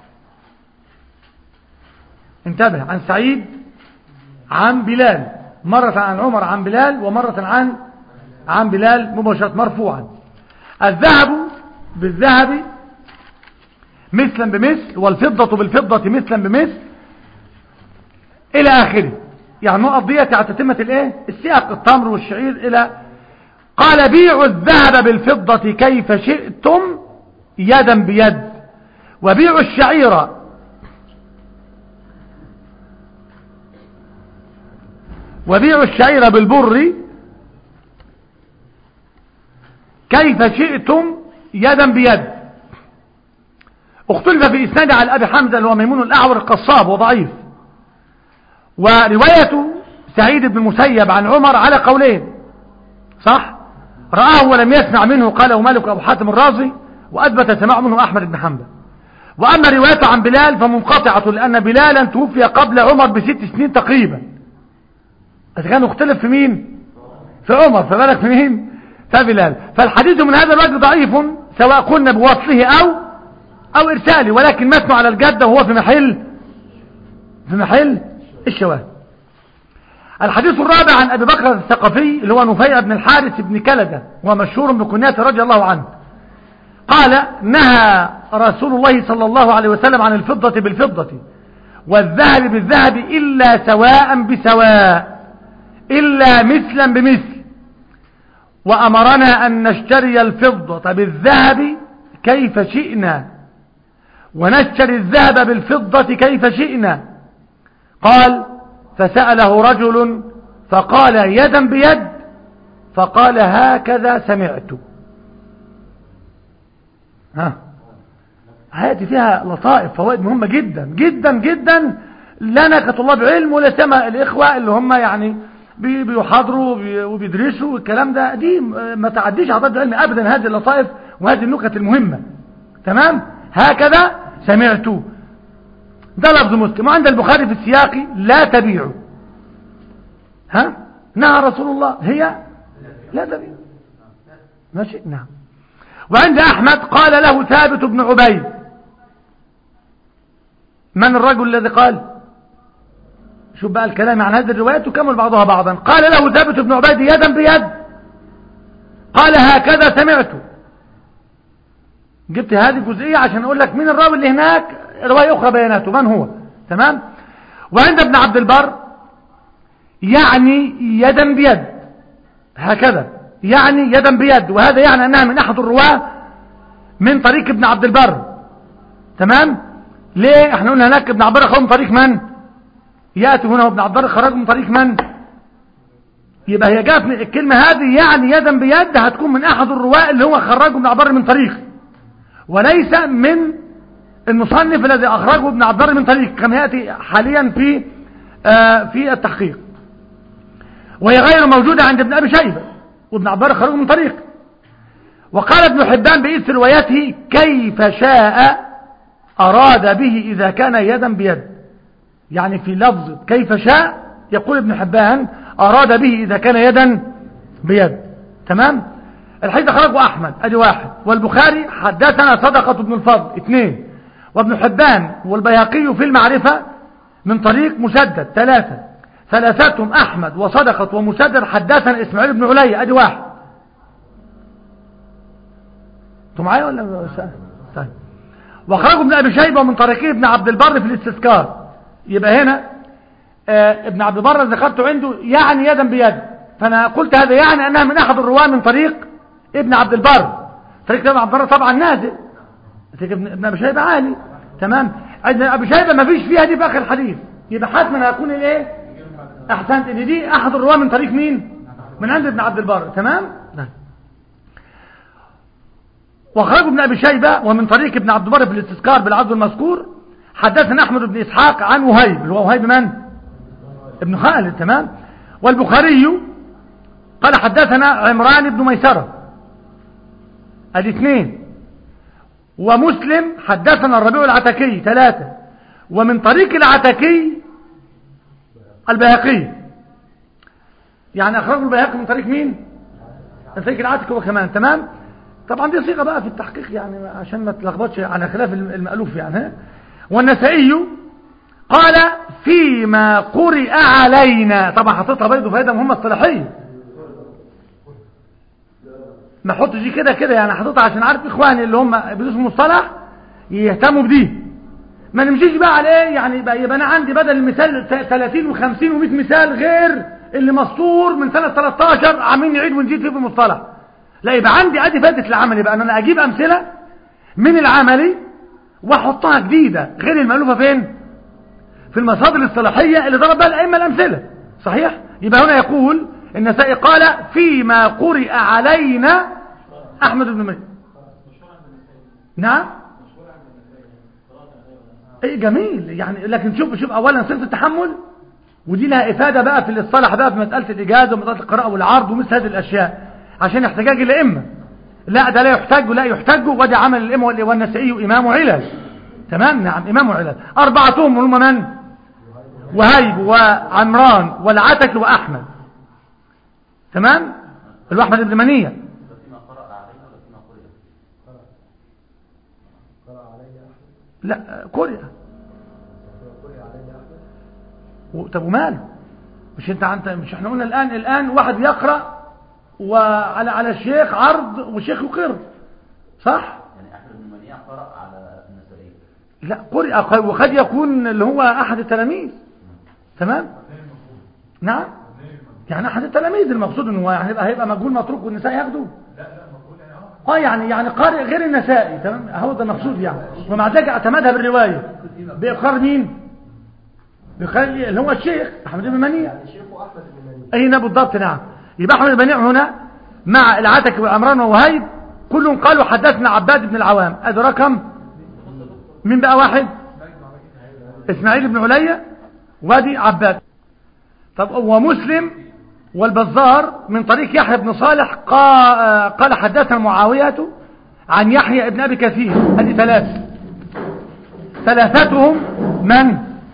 انتبه عن سعيد عن بلال مرة عن عمر عن بلال ومرة عن عن بلال مباشرة مرفوعا الذهب بالذهب مثلا بمثل والفضة بالفضة مثلا بمثل إلى آخره يعني النقط ديت على تتمة الايه السياق التمر والشعير إلى قال بيعوا الذهب بالفضة كيف شئتم يدا بيد وبيعوا الشعير وبيعوا الشعير بالبر كيف شئتم يدا بيد اختلف في إسناده على أبي حمزة اللي هو ميمون الأعور القصاب وضعيف ورواية سعيد بن المسيب عن عمر على قولين صح رآه ولم يسمع منه قاله مالك أبو حاتم الرازي وأثبت سماع منه أحمد بن حنبل وأما روايته عن بلال فمنقطعة لأن بلالا توفي قبل عمر بست سنين تقريبا إذا كان مختلف في مين في عمر فبالك في مين في بلال فالحديث من هذا الوجه ضعيف سواء قلنا بوصله أو أو إرساله ولكن متنه على الجدة وهو في محل في محل الشواهد الحديث الرابع عن أبي بكر الثقفي اللي هو نفيع بن الحارث بن كلدة ومشهور بكنيته رضي الله عنه قال نهى رسول الله صلى الله عليه وسلم عن الفضة بالفضة والذهب بالذهب إلا سواء بسواء إلا مثلا بمثل وأمرنا أن نشتري الفضة بالذهب كيف شئنا ونشتري الذهب بالفضة كيف شئنا قال فسأله رجل فقال يدا بيد فقال هكذا سمعت ها هذه فيها لطائف فوائد مهمة جدا جدا جدا لنا كطلاب علم ولا سما الإخوة اللي هم يعني بي- بيحاضروا وبي- وبيدرسوا الكلام ده دي ما تعديش على طالب العلم أبدا هذه اللطائف وهذه النكت المهمة تمام هكذا سمعت ده لفظ مسلم وعند البخاري في السياق لا تبيعوا ها نهى رسول الله هي لا تبيع ماشي نعم وعند أحمد قال له ثابت بن عبيد من الرجل الذي قال شوف بقى الكلام عن هذه الروايات تكمل بعضها بعضا قال له ثابت بن عبيد يدا بيد قال هكذا سمعت جبت هذه الجزئية عشان اقول لك مين الراوي اللي هناك رواية اخرى بياناته من هو تمام وعند ابن عبد البر يعني يدا بيد هكذا يعني يدا بيد وهذا يعني انها من احد الرواه من طريق ابن عبد البر تمام ليه احنا قلنا هناك ابن عبد البر خرج من طريق من ياتي هنا وابن عبد البر خرج من طريق من يبقى هي جاءت من الكلمه هذه يعني يدا بيد هتكون من احد الرواه اللي هو خرجه ابن عبد البر من طريق وليس من المصنف الذي اخرجه ابن عبد البر من طريق كما ياتي حاليا في آه في التحقيق وهي غير موجوده عند ابن ابي شيبه وابن عبد البر خرجه من طريق وقال ابن حبان بإثر روايته كيف شاء أراد به إذا كان يدا بيد يعني في لفظ كيف شاء يقول ابن حبان أراد به إذا كان يدا بيد تمام الحديث خرجه أحمد أدي واحد والبخاري حدثنا صدقة بن الفضل اثنين وابن حبان والبيهقي في المعرفة من طريق مسدد ثلاثة ثلاثتهم أحمد وصدقة ومسدد حدثنا إسماعيل بن علي أدي واحد انتوا معايا ولا طيب واخرجوا ابن ابي شيبه من طريقه ابن عبد البر في الاستذكار يبقى هنا آه ابن عبد البر ذكرته عنده يعني يدا بيد فانا قلت هذا يعني انها من احد الرواه من طريق ابن عبد البر طريق ابن عبد البر طبعا نازل طريق ابن, ابن ابي شيبه عالي تمام ابن ابي شيبه ما فيش فيها دي في اخر الحديث يبقى حتما هيكون الايه احسنت ان دي احد الرواه من طريق مين من عند ابن عبد البر تمام نعم وخرج ابن أبي شيبة ومن طريق ابن عبد البر في الاستذكار بالعبد المذكور حدثنا أحمد بن إسحاق عن وهيب اللي هو وهيب من؟ ابن خالد تمام والبخاري قال حدثنا عمران بن ميسرة ادي اثنين ومسلم حدثنا الربيع العتكي ثلاثة ومن طريق العتكي البيهقي يعني أخرجوا البيهقي من طريق مين؟ من طريق العتكي هو كمان تمام؟ طبعا دي صيغه بقى في التحقيق يعني عشان ما تلخبطش على خلاف المألوف يعني ها والنسائي قال فيما قرئ علينا طبعا حطيتها برضه فايده مهمه اصطلاحيه ما احطش دي كده كده يعني حاططها عشان عارف اخواني اللي هم بيدرسوا المصطلح يهتموا بدي ما نمشيش بقى على ايه يعني يبقى, يبقى انا عندي بدل المثال 30 و50 و100 مثال غير اللي مسطور من سنه 13 عاملين نعيد ونزيد فيه في المصطلح لا يبقى عندي ادي فائده العملي بقى ان انا اجيب امثله من العملي واحطها جديده غير المالوفه فين في المصادر الاصطلاحيه اللي ضرب بها الائمه الامثله صحيح يبقى هنا يقول النسائي قال فيما قرئ علينا احمد بن مالك نعم ايه جميل يعني لكن شوف شوف اولا صيغه التحمل ودي لها افاده بقى في الاصطلاح بقى في مساله الاجازه ومساله القراءه والعرض ومثل هذه الاشياء عشان احتجاج الائمه لا ده لا يحتج ولا يحتج وده عمل الائمه والنسائي امام علل تمام نعم امام علل اربعتهم هم من وهيب وعمران والعتك واحمد تمام اللي هو احمد بن منيه فيما قرأ علينا ولا فيما قرئ قرأ علي أحمد لا قرئ قرأ علي أحمد و- طب وماله مش انت انت مش احنا قلنا الان الان واحد يقرا وعلى على الشيخ عرض والشيخ يقر صح يعني أحمد بن منيع قرأ على النسائي لا قرئ قد- وقد يكون اللي هو احد التلاميذ تمام نعم يعني احد التلاميذ المقصود انه هو يعني هيبقى هيبقى مجهول متروك والنساء ياخدوه اه يعني يعني قارئ غير النسائي تمام هو ده المقصود يعني ومع ذلك اعتمدها بالروايه باقرار مين باقرار اللي هو الشيخ احمد بن منيع يعني شيخه أحمد بن مني أي نعم بالضبط نعم يبقى أحمد بن منيع هنا مع العتك وعمران ووهيب كلهم قالوا حدثنا عباد بن العوام ادي رقم مين بقى واحد اسماعيل بن عليا وادي عباد طب ومسلم والبزار من طريق يحيى بن صالح قا- قال حدثنا معاوية عن يحيى بن أبي كثير هذه ثلاثة ثلاثتهم من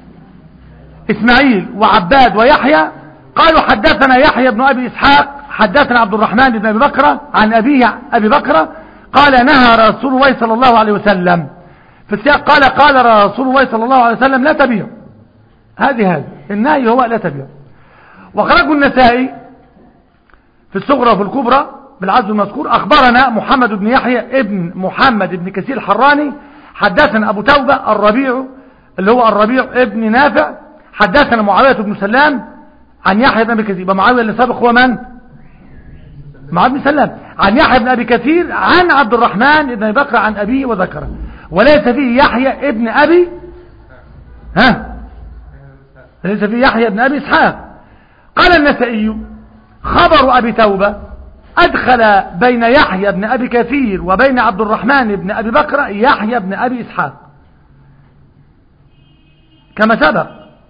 إسماعيل وعباد ويحيى قالوا حدثنا يحيى بن أبي إسحاق حدثنا عبد الرحمن بن أبي بكر عن أبيه أبي بكر قال نهى رسول الله صلى الله عليه وسلم في السياق قال قال رسول الله صلى الله عليه وسلم لا تبيع هذه هذه النهي هو لا تبيع وخرجوا النسائي في الصغرى وفي الكبرى بالعزو المذكور أخبرنا محمد بن يحيى ابن محمد بن كثير الحراني حدثنا أبو توبة الربيع اللي هو الربيع ابن نافع حدثنا معاوية بن سلام عن يحيى بن أبي كثير يبقى معاوية اللي سابق هو من؟ معاوية بن سلام عن يحيى بن أبي كثير عن عبد الرحمن بن أبي بكر عن أبيه وذكره وليس فيه يحيى ابن أبي ها ليس فيه يحيى بن أبي إسحاق قال النسائي خبر أبي توبة أدخل بين يحيى بن أبي كثير وبين عبد الرحمن بن أبي بكر يحيى بن أبي إسحاق كما سبق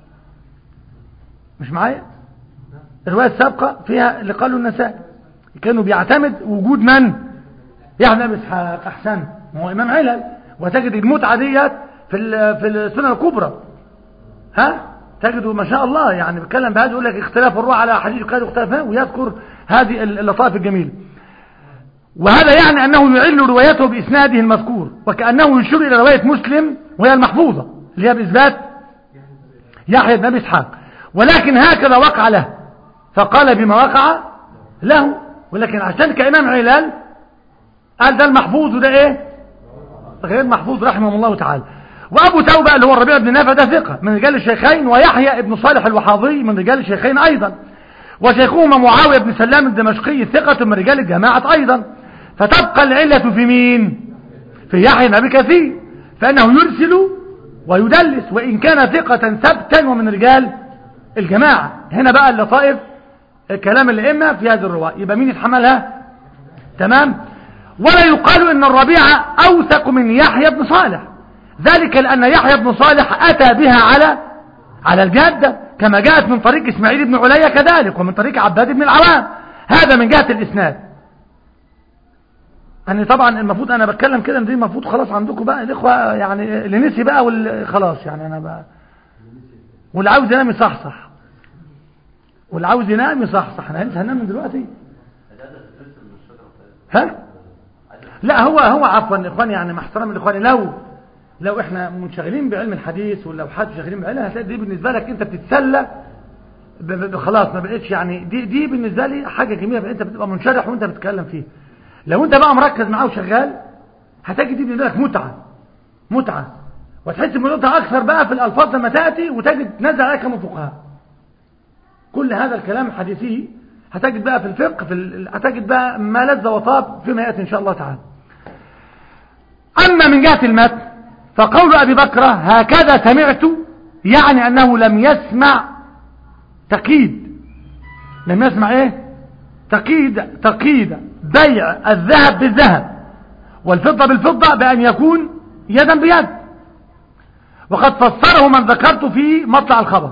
مش معايا الرواية السابقة فيها اللي قالوا النساء كانوا بيعتمد وجود من يحيى بن أبي إسحاق أحسن ما هو إمام علل وتجد المتعة ديت في ال- في السنة الكبرى ها تجدوا ما شاء الله يعني بيتكلم بهذا يقول لك اختلاف الروح على حديث قال اختلاف ويذكر هذه اللطائف الجميلة وهذا يعني أنه يعل روايته بإسناده المذكور وكأنه يشير إلى رواية مسلم وهي المحفوظة اللي هي بإثبات يحيى بن أبي إسحاق ولكن هكذا وقع له فقال بما وقع له ولكن عشان كإمام علال قال ده المحفوظ وده إيه غير محفوظ رحمه الله تعالى وأبو توبة اللي هو الربيع بن نافع ده ثقة من رجال الشيخين ويحيى ابن صالح الوحاضي من رجال الشيخين أيضا وشيخهما معاوية بن سلام الدمشقي ثقة من رجال الجماعة أيضا فتبقى العلة في مين في يحيى بن أبي كثير فإنه يرسل ويدلس وإن كان ثقة ثبتا ومن رجال الجماعة هنا بقى اللطائف كلام الأئمة في هذه الرواية يبقى مين يتحملها تمام ولا يقال ان الربيع اوثق من يحيى بن صالح ذلك لان يحيى بن صالح اتى بها على على الجادة كما جاءت من طريق اسماعيل بن عليا كذلك ومن طريق عباد بن العوام هذا من جهة الاسناد يعني طبعا المفروض انا بتكلم كده دي المفروض خلاص عندكم بقى الاخوه يعني اللي نسي بقى واللي خلاص يعني انا بقى واللي عاوز ينام يصحصح واللي عاوز ينام يصحصح احنا لسه هننام من دلوقتي هذا ترسل من الشجرة بتاعتها. ها لا هو هو عفوا اخواني يعني مع احترامي لاخواني لو لو احنا منشغلين بعلم الحديث ولو حد شغالين بعلم هتلاقي دي بالنسبه لك انت بتتسلى ب- ب- خلاص ما بقتش يعني دي دي بالنسبه لي حاجه جميله انت بتبقى منشرح وانت بتتكلم فيه لو انت بقى مركز معاه وشغال هتجد دي بالنسبه لك متعه متعه وتحس بمتعه اكثر بقى في الالفاظ لما تاتي وتجد نزل عليك من الفقهاء كل هذا الكلام الحديثي هتجد بقى في الفقه في ال... هتجد بقى ما لذ وطاب فيما ياتي ان شاء الله تعالى اما من جهه المتن فقول ابي بكر هكذا سمعت يعني انه لم يسمع تقييد لم يسمع ايه تقييد تقييد بيع الذهب بالذهب والفضه بالفضه بان يكون يدا بيد وقد فسره من ذكرته في مطلع الخبر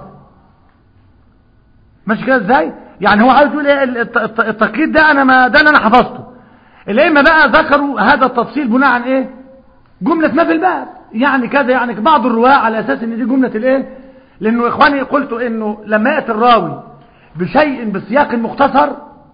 ماشي كده ازاي يعني هو عايز يقول ايه الت- الت- التقييد ده انا ما ده اللي انا حفظته الائمه بقى ذكروا هذا التفصيل بناء عن ايه جمله ما في الباب يعني كذا يعني بعض الرواه على اساس ان دي جمله الايه لانه اخواني قلت انه لما ياتي الراوي بشيء بسياق مختصر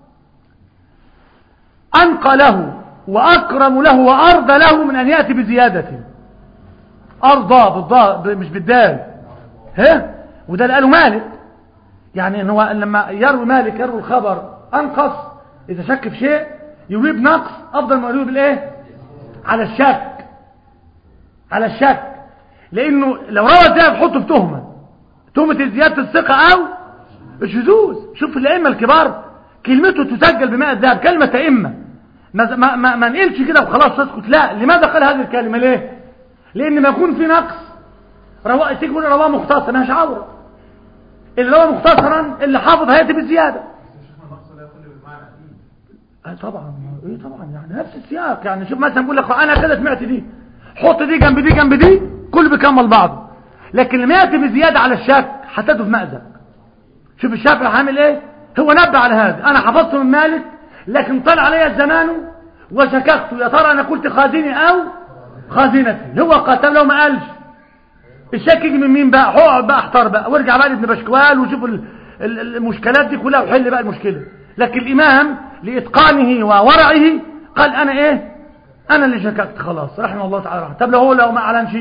انقى له واكرم له وارضى له من ان ياتي بزياده ارضى بالضاء ب- مش بالدال ها وده اللي قاله مالك يعني ان هو لما يروي مالك يروي الخبر انقص اذا شك في شيء يرويه بنقص افضل ما يرويه بالايه على الشك على الشك لانه لو روى زيادة تحطه في تهمه تهمه زياده الثقه او الشذوذ شوف الائمه الكبار كلمته تسجل بماء الذهب كلمه ائمه ما ما ما, ما نقلش كده وخلاص تسكت لا لماذا قال هذه الكلمه ليه لان ما يكون في نقص رواه تقول رواه مختصر مش عوره اللي رواه مختصرا اللي حافظ هياتي بالزياده شيخنا النقص لا يقل بالمعنى اكيد آه طبعا ايه طبعا يعني نفس السياق يعني شوف مثلا بقول لك انا كده سمعت دي حط دي جنب دي جنب دي كل بيكمل بعضه لكن لما ياتي بزياده على الشك حطيته في مأزق شوف الشافعي عامل ايه هو نبه على هذا انا حفظته من مالك لكن طلع علي الزمان وشككت يا ترى انا قلت خازني او خازنتي هو قاتل لو ما قالش الشك يجي من مين بقى اقعد بقى احتار بقى وارجع بقى لابن بشكوال وشوف ال- ال- المشكلات دي كلها وحل بقى المشكله لكن الامام لاتقانه وورعه قال انا ايه انا اللي شككت خلاص رحمه الله تعالى رحمه طب لو هو لو ما اعلنش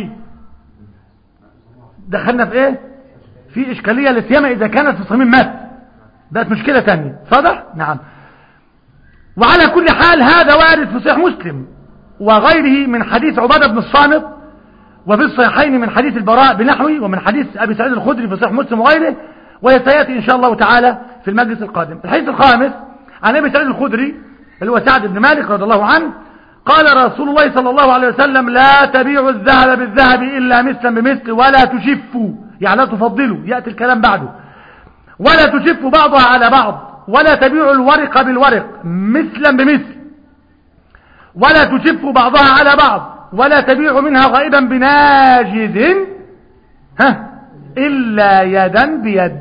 دخلنا في ايه في اشكاليه للسيما اذا كانت في صميم مات بقت مشكله ثانيه صدق نعم وعلى كل حال هذا وارد في صحيح مسلم وغيره من حديث عباده بن الصامت وفي الصحيحين من حديث البراء بنحوه ومن حديث أبي سعيد الخدري في صحيح مسلم وغيره وسيأتي إن شاء الله تعالى في المجلس القادم الحديث الخامس عن أبي سعيد الخدري اللي هو سعد بن مالك رضي الله عنه قال رسول الله صلى الله عليه وسلم لا تبيعوا الذهب بالذهب إلا مثلا بمثل ولا تشفوا يعني لا تفضلوا يأتي الكلام بعده ولا تشفوا بعضها على بعض ولا تبيعوا الورق بالورق مثلا بمثل ولا تشف بعضها على بعض ولا تبيع منها غائبا بناجز ها إلا يدا بيد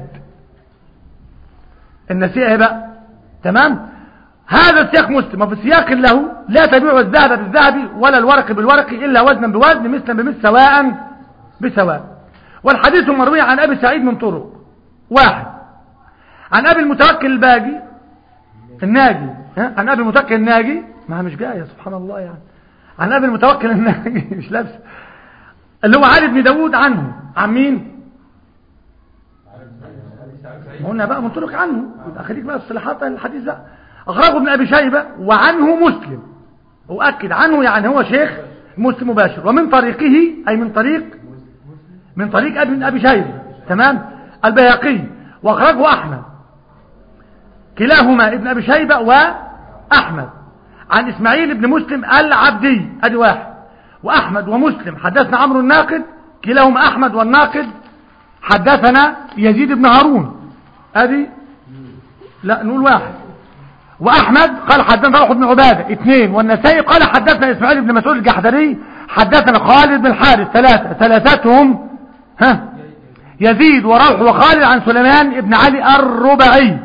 النسيئة إيه بقى تمام هذا السياق مسلم وفي سياق له لا تبيع الذهب بالذهب ولا الورق بالورق إلا وزنا بوزن مثلا بمثل سواء بسواء والحديث مروي عن أبي سعيد من طرق واحد عن أبي المتوكل الباجي الناجي ها؟ عن أبي المتوكل الناجي ما هي مش جاية سبحان الله يعني عن أبي المتوكل الناجي مش لابس اللي هو علي بن داود عنه عن مين ما قلنا بقى منطلق عنه يبقى خليك بقى الصلاحات الحديث ده أخرجه ابن أبي شيبة وعنه مسلم وأكد عنه يعني هو شيخ مسلم مباشر ومن طريقه أي من طريق من طريق ابن أبي شيبة تمام البياقي وأخرجه أحمد كلاهما ابن أبي شيبة وأحمد عن إسماعيل بن مسلم العبدي أدي واحد وأحمد ومسلم حدثنا عمرو الناقد كلاهما أحمد والناقد حدثنا يزيد بن هارون أدي لا نقول واحد وأحمد قال حدثنا روح بن عبادة اثنين والنسائي قال حدثنا إسماعيل بن مسعود الجحدري حدثنا خالد بن الحارث ثلاثة ثلاثتهم ها يزيد وروح وخالد عن سليمان بن علي الربعي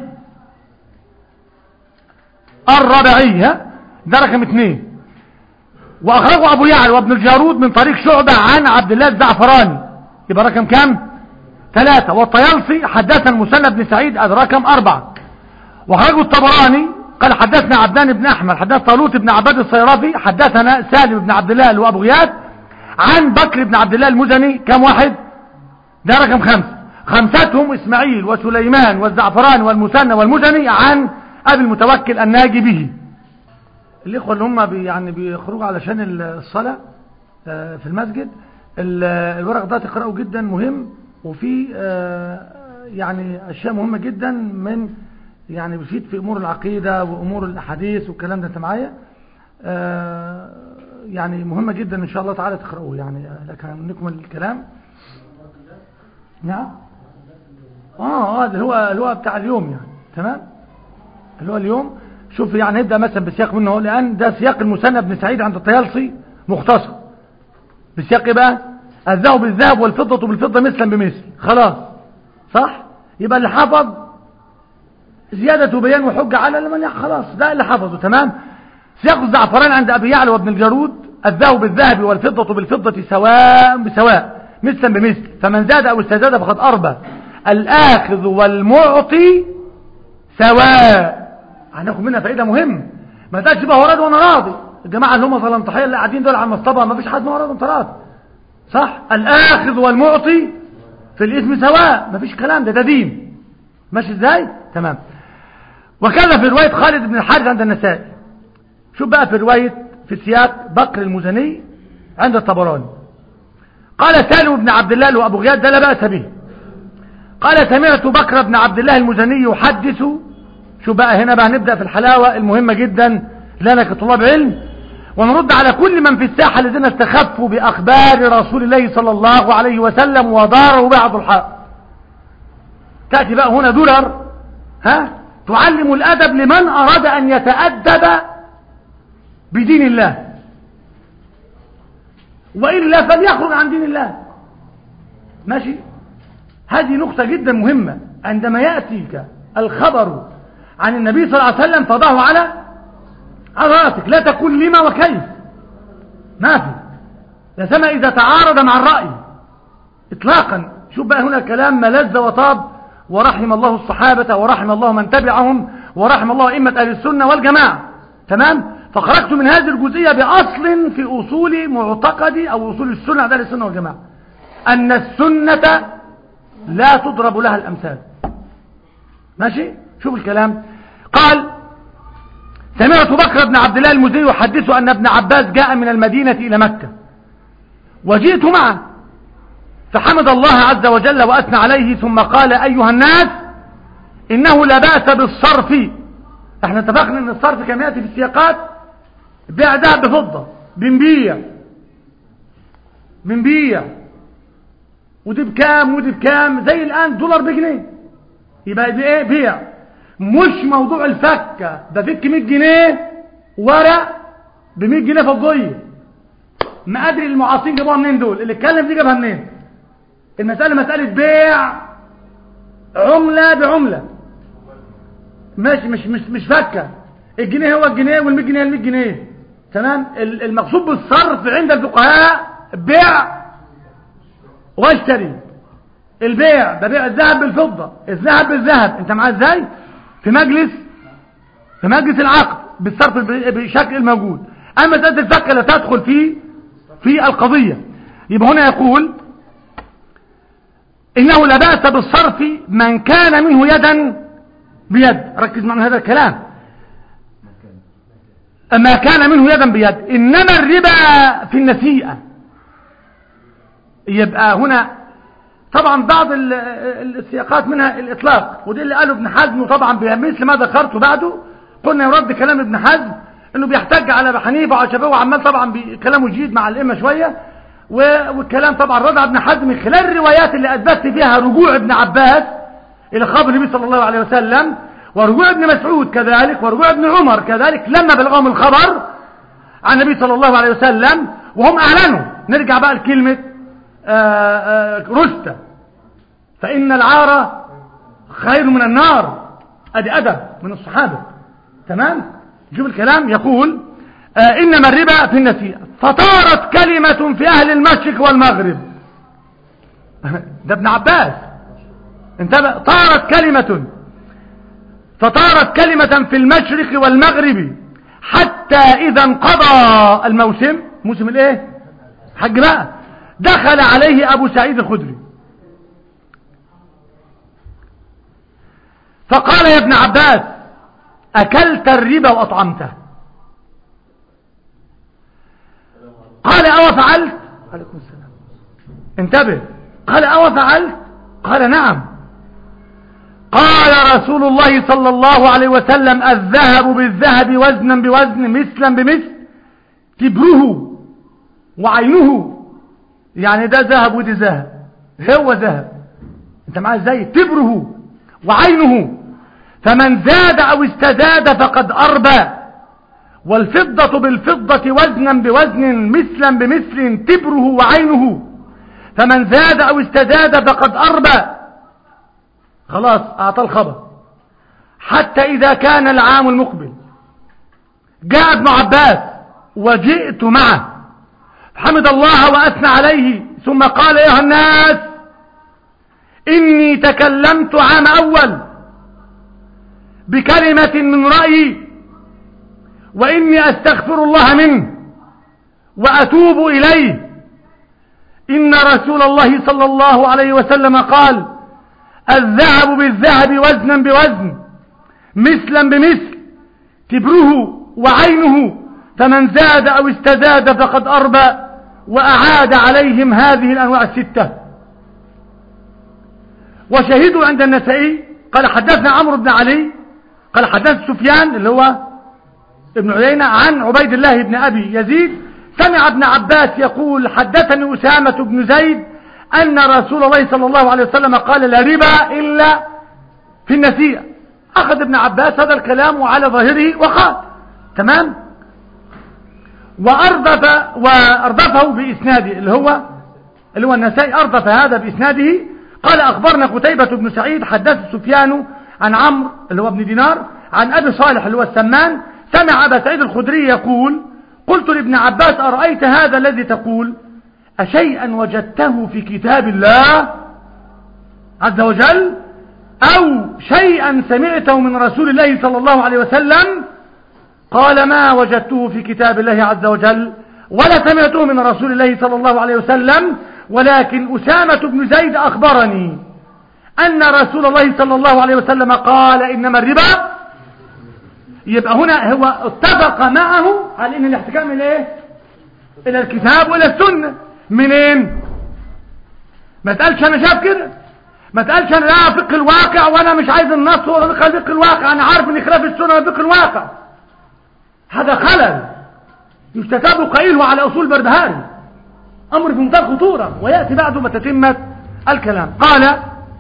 الربعي ها ده رقم اثنين واخرجه ابو يعلى وابن الجارود من طريق شعبة عن عبد الله الزعفراني يبقى رقم كام ثلاثة والطيالسي حدثنا المسنى بن سعيد ادي رقم اربعة واخرجه الطبراني قال حدثنا عبدان بن احمد حدث طالوت بن عباد الصيرافي حدثنا سالم بن عبد الله وابو غياث عن بكر بن عبد الله المزني كم واحد ده رقم خمسة خمستهم اسماعيل وسليمان والزعفراني والمثنى والمزني عن ابي المتوكل الناجي به الاخوه اللي هم بي يعني بيخرجوا علشان الصلاه آه، في المسجد ال- الورق ده تقراه جدا مهم وفي آه، يعني اشياء مهمه جدا من يعني بيفيد في امور العقيده وامور الاحاديث والكلام ده انت معايا آه، يعني مهمه جدا ان شاء الله تعالى تقراوه يعني آه، لكن نكمل الكلام نعم اه اه اللي هو اللي هو بتاع اليوم يعني تمام اللي هو اليوم شوف يعني نبدا مثلا بسياق منه لان ده سياق المثنى بن سعيد عند الطيالسي مختصر بسياق ايه بقى الذهب بالذهب والفضة بالفضة مثلا بمثل خلاص صح يبقى اللي حفظ زيادة بيان وحجة على لمن يح- خلاص ده اللي حفظه تمام سياق الزعفران عند أبي يعلى وابن الجارود الذهب بالذهب والفضة بالفضة سواء بسواء مثلا بمثل فمن زاد أو استزاد فقد أربى الآخذ والمعطي سواء هناخد منها فائدة مهمة ما تقولش بقى هو راضي وانا راضي الجماعة اللي هم ظلمطحية اللي قاعدين دول على المصطبة ما فيش حد ما هو راضي وانت راضي صح الآخذ والمعطي في الاسم سواء ما فيش كلام ده ده دين ماشي ازاي تمام وكان في رواية خالد بن الحارث عند النسائي شوف بقى في رواية في سياق بكر المزني عند الطبراني قال سالم بن عبد الله وابو غياد ده لا بأس به قال سمعت بكر بن عبد الله المزني يحدث شو بقى هنا بقى نبدأ في الحلاوة المهمة جدا لنا كطلاب علم ونرد على كل من في الساحة الذين استخفوا بأخبار رسول الله صلى الله عليه وسلم وداروا بعض الحق تأتي بقى هنا درر ها تعلم الأدب لمن أراد أن يتأدب بدين الله وإلا فليخرج عن دين الله ماشي هذه نقطة جدا مهمة عندما يأتيك الخبر عن النبي صلى الله عليه وسلم فضعه على على رأسك لا تقول لما وكيف ما في لا سما إذا تعارض مع الرأي إطلاقا شوف بقى هنا كلام ملذ وطاب ورحم الله الصحابة ورحم الله من تبعهم ورحم الله أئمة أهل السنة والجماعة تمام فخرجت من هذه الجزئية بأصل في أصول معتقدي أو أصول السنة عند أهل السنة والجماعة أن السنة لا تضرب لها الأمثال ماشي شوف الكلام قال سمعت بكر بن عبد الله المزني يحدث أن ابن عباس جاء من المدينة إلى مكة وجئت معه فحمد الله عز وجل وأثنى عليه ثم قال أيها الناس إنه لا بأس بالصرف احنا اتفقنا ان الصرف كما يأتي في السياقات بيع ذهب بفضة بنبيع بنبيع ودي بكام ودي بكام زي الآن دولار بجنيه يبقى دي ايه بيع مش موضوع الفكة ده فك 100 جنيه ورق ب 100 جنيه فضية ما ادري المعاصين جابوها منين دول اللي اتكلم دي جابها منين المسألة مسألة بيع عملة بعملة ماشي مش مش مش فكة الجنيه هو الجنيه وال100 جنيه ال100 جنيه تمام ال- المقصود بالصرف عند الفقهاء بيع واشتري البيع ببيع الذهب بالفضة الذهب بالذهب انت معاه ازاي في مجلس في مجلس العقد بالصرف ب- بالشكل الموجود اما مسألة الفكة لا تدخل في في القضية يبقى هنا يقول انه لا بأس بالصرف من كان منه يدا بيد ركز معنا هذا الكلام ما كان منه يدا بيد انما الربا في النسيئة يبقى هنا طبعا بعض ال- ال- السياقات منها الإطلاق ودي اللي قاله ابن حزم وطبعا بمثل ما ذكرته بعده قلنا يرد كلام ابن حزم انه بيحتج على ابي حنيفه وعلى شافعي وعمال طبعا بكلامه جديد مع الائمه شويه و- والكلام طبعا رد على ابن حزم من خلال الروايات اللي اثبتت فيها رجوع ابن عباس الى خبر النبي صلى الله عليه وسلم ورجوع ابن مسعود كذلك ورجوع ابن عمر كذلك لما بلغهم الخبر عن النبي صلى الله عليه وسلم وهم اعلنوا نرجع بقى لكلمه آه، آه، رستة فإن العار خير من النار أدي أدب من الصحابة تمام شوف الكلام يقول آه، إنما الربا في النسيئة فطارت كلمة في أهل المشرق والمغرب ده ابن عباس انتبه طارت كلمة فطارت كلمة في المشرق والمغرب حتى إذا انقضى الموسم موسم الايه حج بقى دخل عليه أبو سعيد الخدري فقال يا ابن عباس أكلت الربا وأطعمته قال أو فعلت عليكم السلام انتبه قال أو فعلت قال نعم قال رسول الله صلى الله عليه وسلم الذهب بالذهب وزنا بوزن مثلا بمثل تبره وعينه يعني ده ذهب ودي ذهب هو ذهب انت معاه ازاي تبره وعينه فمن زاد او استزاد فقد اربى والفضة بالفضة وزنا بوزن مثلا بمثل تبره وعينه فمن زاد أو استزاد فقد أربى خلاص أعطى الخبر حتى إذا كان العام المقبل جاء ابن عباس وجئت معه حمد الله وأثنى عليه ثم قال أيها الناس إني تكلمت عام أول بكلمة من رأيي وإني أستغفر الله منه وأتوب إليه إن رسول الله صلى الله عليه وسلم قال الذهب بالذهب وزنا بوزن مثلا بمثل تبره وعينه فمن زاد أو استزاد فقد أربى وأعاد عليهم هذه الأنواع الستة وشهدوا عند النسائي قال حدثنا عمرو بن علي قال حدث سفيان اللي هو ابن عيينة عن عبيد الله بن أبي يزيد سمع ابن عباس يقول حدثني أسامة بن زيد أن رسول الله صلى الله عليه وسلم قال لا ربا إلا في النسيئة أخذ ابن عباس هذا الكلام على ظاهره وقال تمام وأردف وأردفه بإسناده اللي هو اللي هو النسائي أردف هذا بإسناده قال أخبرنا قتيبة بن سعيد حدث سفيان عن عمرو اللي هو ابن دينار عن أبي صالح اللي هو السمان سمع أبا سعيد الخدري يقول قلت لابن عباس أرأيت هذا الذي تقول أشيئا وجدته في كتاب الله عز وجل أو شيئا سمعته من رسول الله صلى الله عليه وسلم قال ما وجدته في كتاب الله عز وجل ولا سمعته من رسول الله صلى الله عليه وسلم ولكن أسامة بن زيد أخبرني أن رسول الله صلى الله عليه وسلم قال إنما الربا يبقى هنا هو اتفق معه على ان الاحتكام الى ايه الى الكتاب والى السنة منين ما تقالش انا شايف كده ما تقالش انا لا فقه الواقع وانا مش عايز النص ولا فقه فقه الواقع انا عارف ان خلاف السنة ولا فقه الواقع هذا خلل يستتاب قائله على اصول بردهاري امر في منتهى الخطورة ويأتي بعده ما تتمت الكلام قال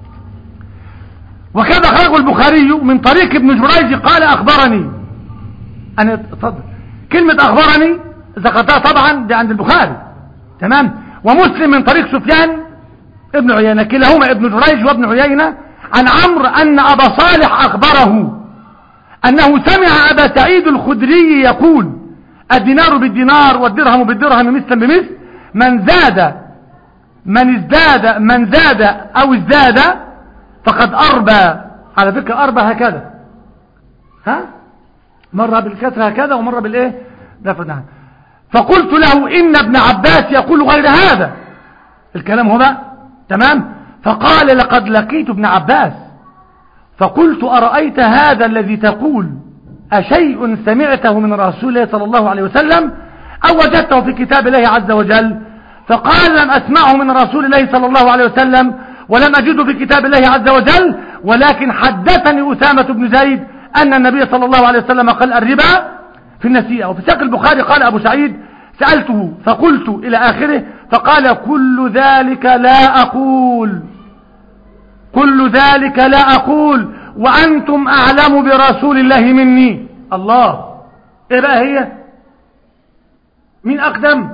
وكذا خرج البخاري من طريق ابن جريج قال أخبرني أنا اتفضل كلمة أخبرني ذكرتها طبعا دي عند البخاري تمام ومسلم من طريق سفيان ابن عيينة كلاهما ابن جريج وابن عيينة عن عمرو أن أبا صالح أخبره أنه سمع أبا سعيد الخدري يقول الدينار بالدينار والدرهم بالدرهم مثلا بمثل من زاد من ازداد من زاد أو ازداد فقد أربى على فكرة أربى هكذا ها مرة بالكسر هكذا ومرة بالإيه نفرد عنه فقلت له إن ابن عباس يقول غير هذا الكلام هو بقى تمام فقال لقد لقيت ابن عباس فقلت أرأيت هذا الذي تقول أشيء سمعته من رسول الله صلى الله عليه وسلم أو وجدته في كتاب الله عز وجل فقال لم أسمعه من رسول الله صلى الله عليه وسلم ولم أجده في كتاب الله عز وجل ولكن حدثني أسامة بن زيد أن النبي صلى الله عليه وسلم قال الربا في النسيئة وفي ساق البخاري قال أبو سعيد سألته فقلت إلى آخره فقال كل ذلك لا أقول كل ذلك لا أقول وأنتم أعلم برسول الله مني الله إيه بقى هي مين أقدم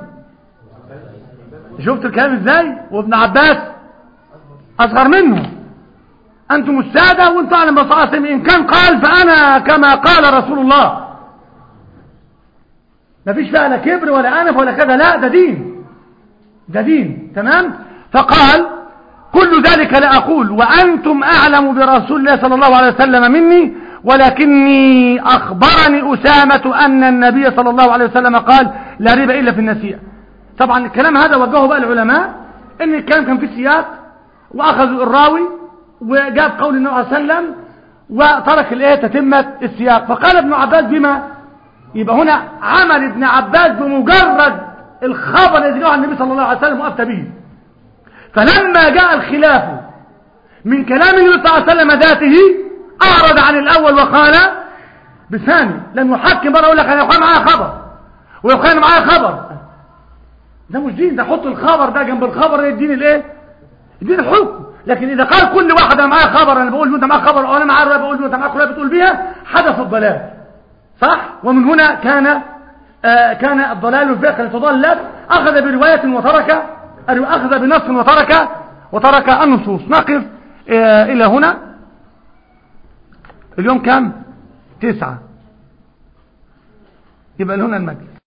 شفت الكلام إزاي وابن عباس أصغر منه أنتم السادة وانتم أعلم بصائصهم إن كان قال فأنا كما قال رسول الله ما فيش بقى لا كبر ولا أنف ولا كذا لا ده دين ده دين تمام فقال كل ذلك لا أقول وأنتم أعلم برسول الله صلى الله عليه وسلم مني ولكني أخبرني أسامة أن النبي صلى الله عليه وسلم قال لا ربا إلا في النسيئة طبعا الكلام هذا وجهه بقى العلماء ان الكلام كان في سياق واخذوا الراوي وجاب قول النبي صلى الله عليه وسلم وترك الايه تتمه السياق فقال ابن عباس بما يبقى هنا عمل ابن عباس بمجرد الخبر الذي جاء عن النبي صلى الله عليه وسلم وافتى به فلما جاء الخلاف من كلام النبي صلى الله عليه وسلم ذاته اعرض عن الاول وقال بثاني لم يحكم بره يقول لك انا يا معايا خبر ويا انا معايا خبر ده مش دين ده حط الخبر ده جنب الخبر يديني الايه يديني الحكم لكن اذا قال كل واحد انا معايا خبر انا بقول له انت معاك خبر او انا معايا روايه بقول له انت معاك روايه بتقول بيها حدث الضلال صح ومن هنا كان آه كان الضلال والفقه التضلل اخذ بروايه وترك أن أخذ بنص وترك وترك النصوص نقف آه، إلى هنا اليوم كام تسعة يبقى هنا المجلس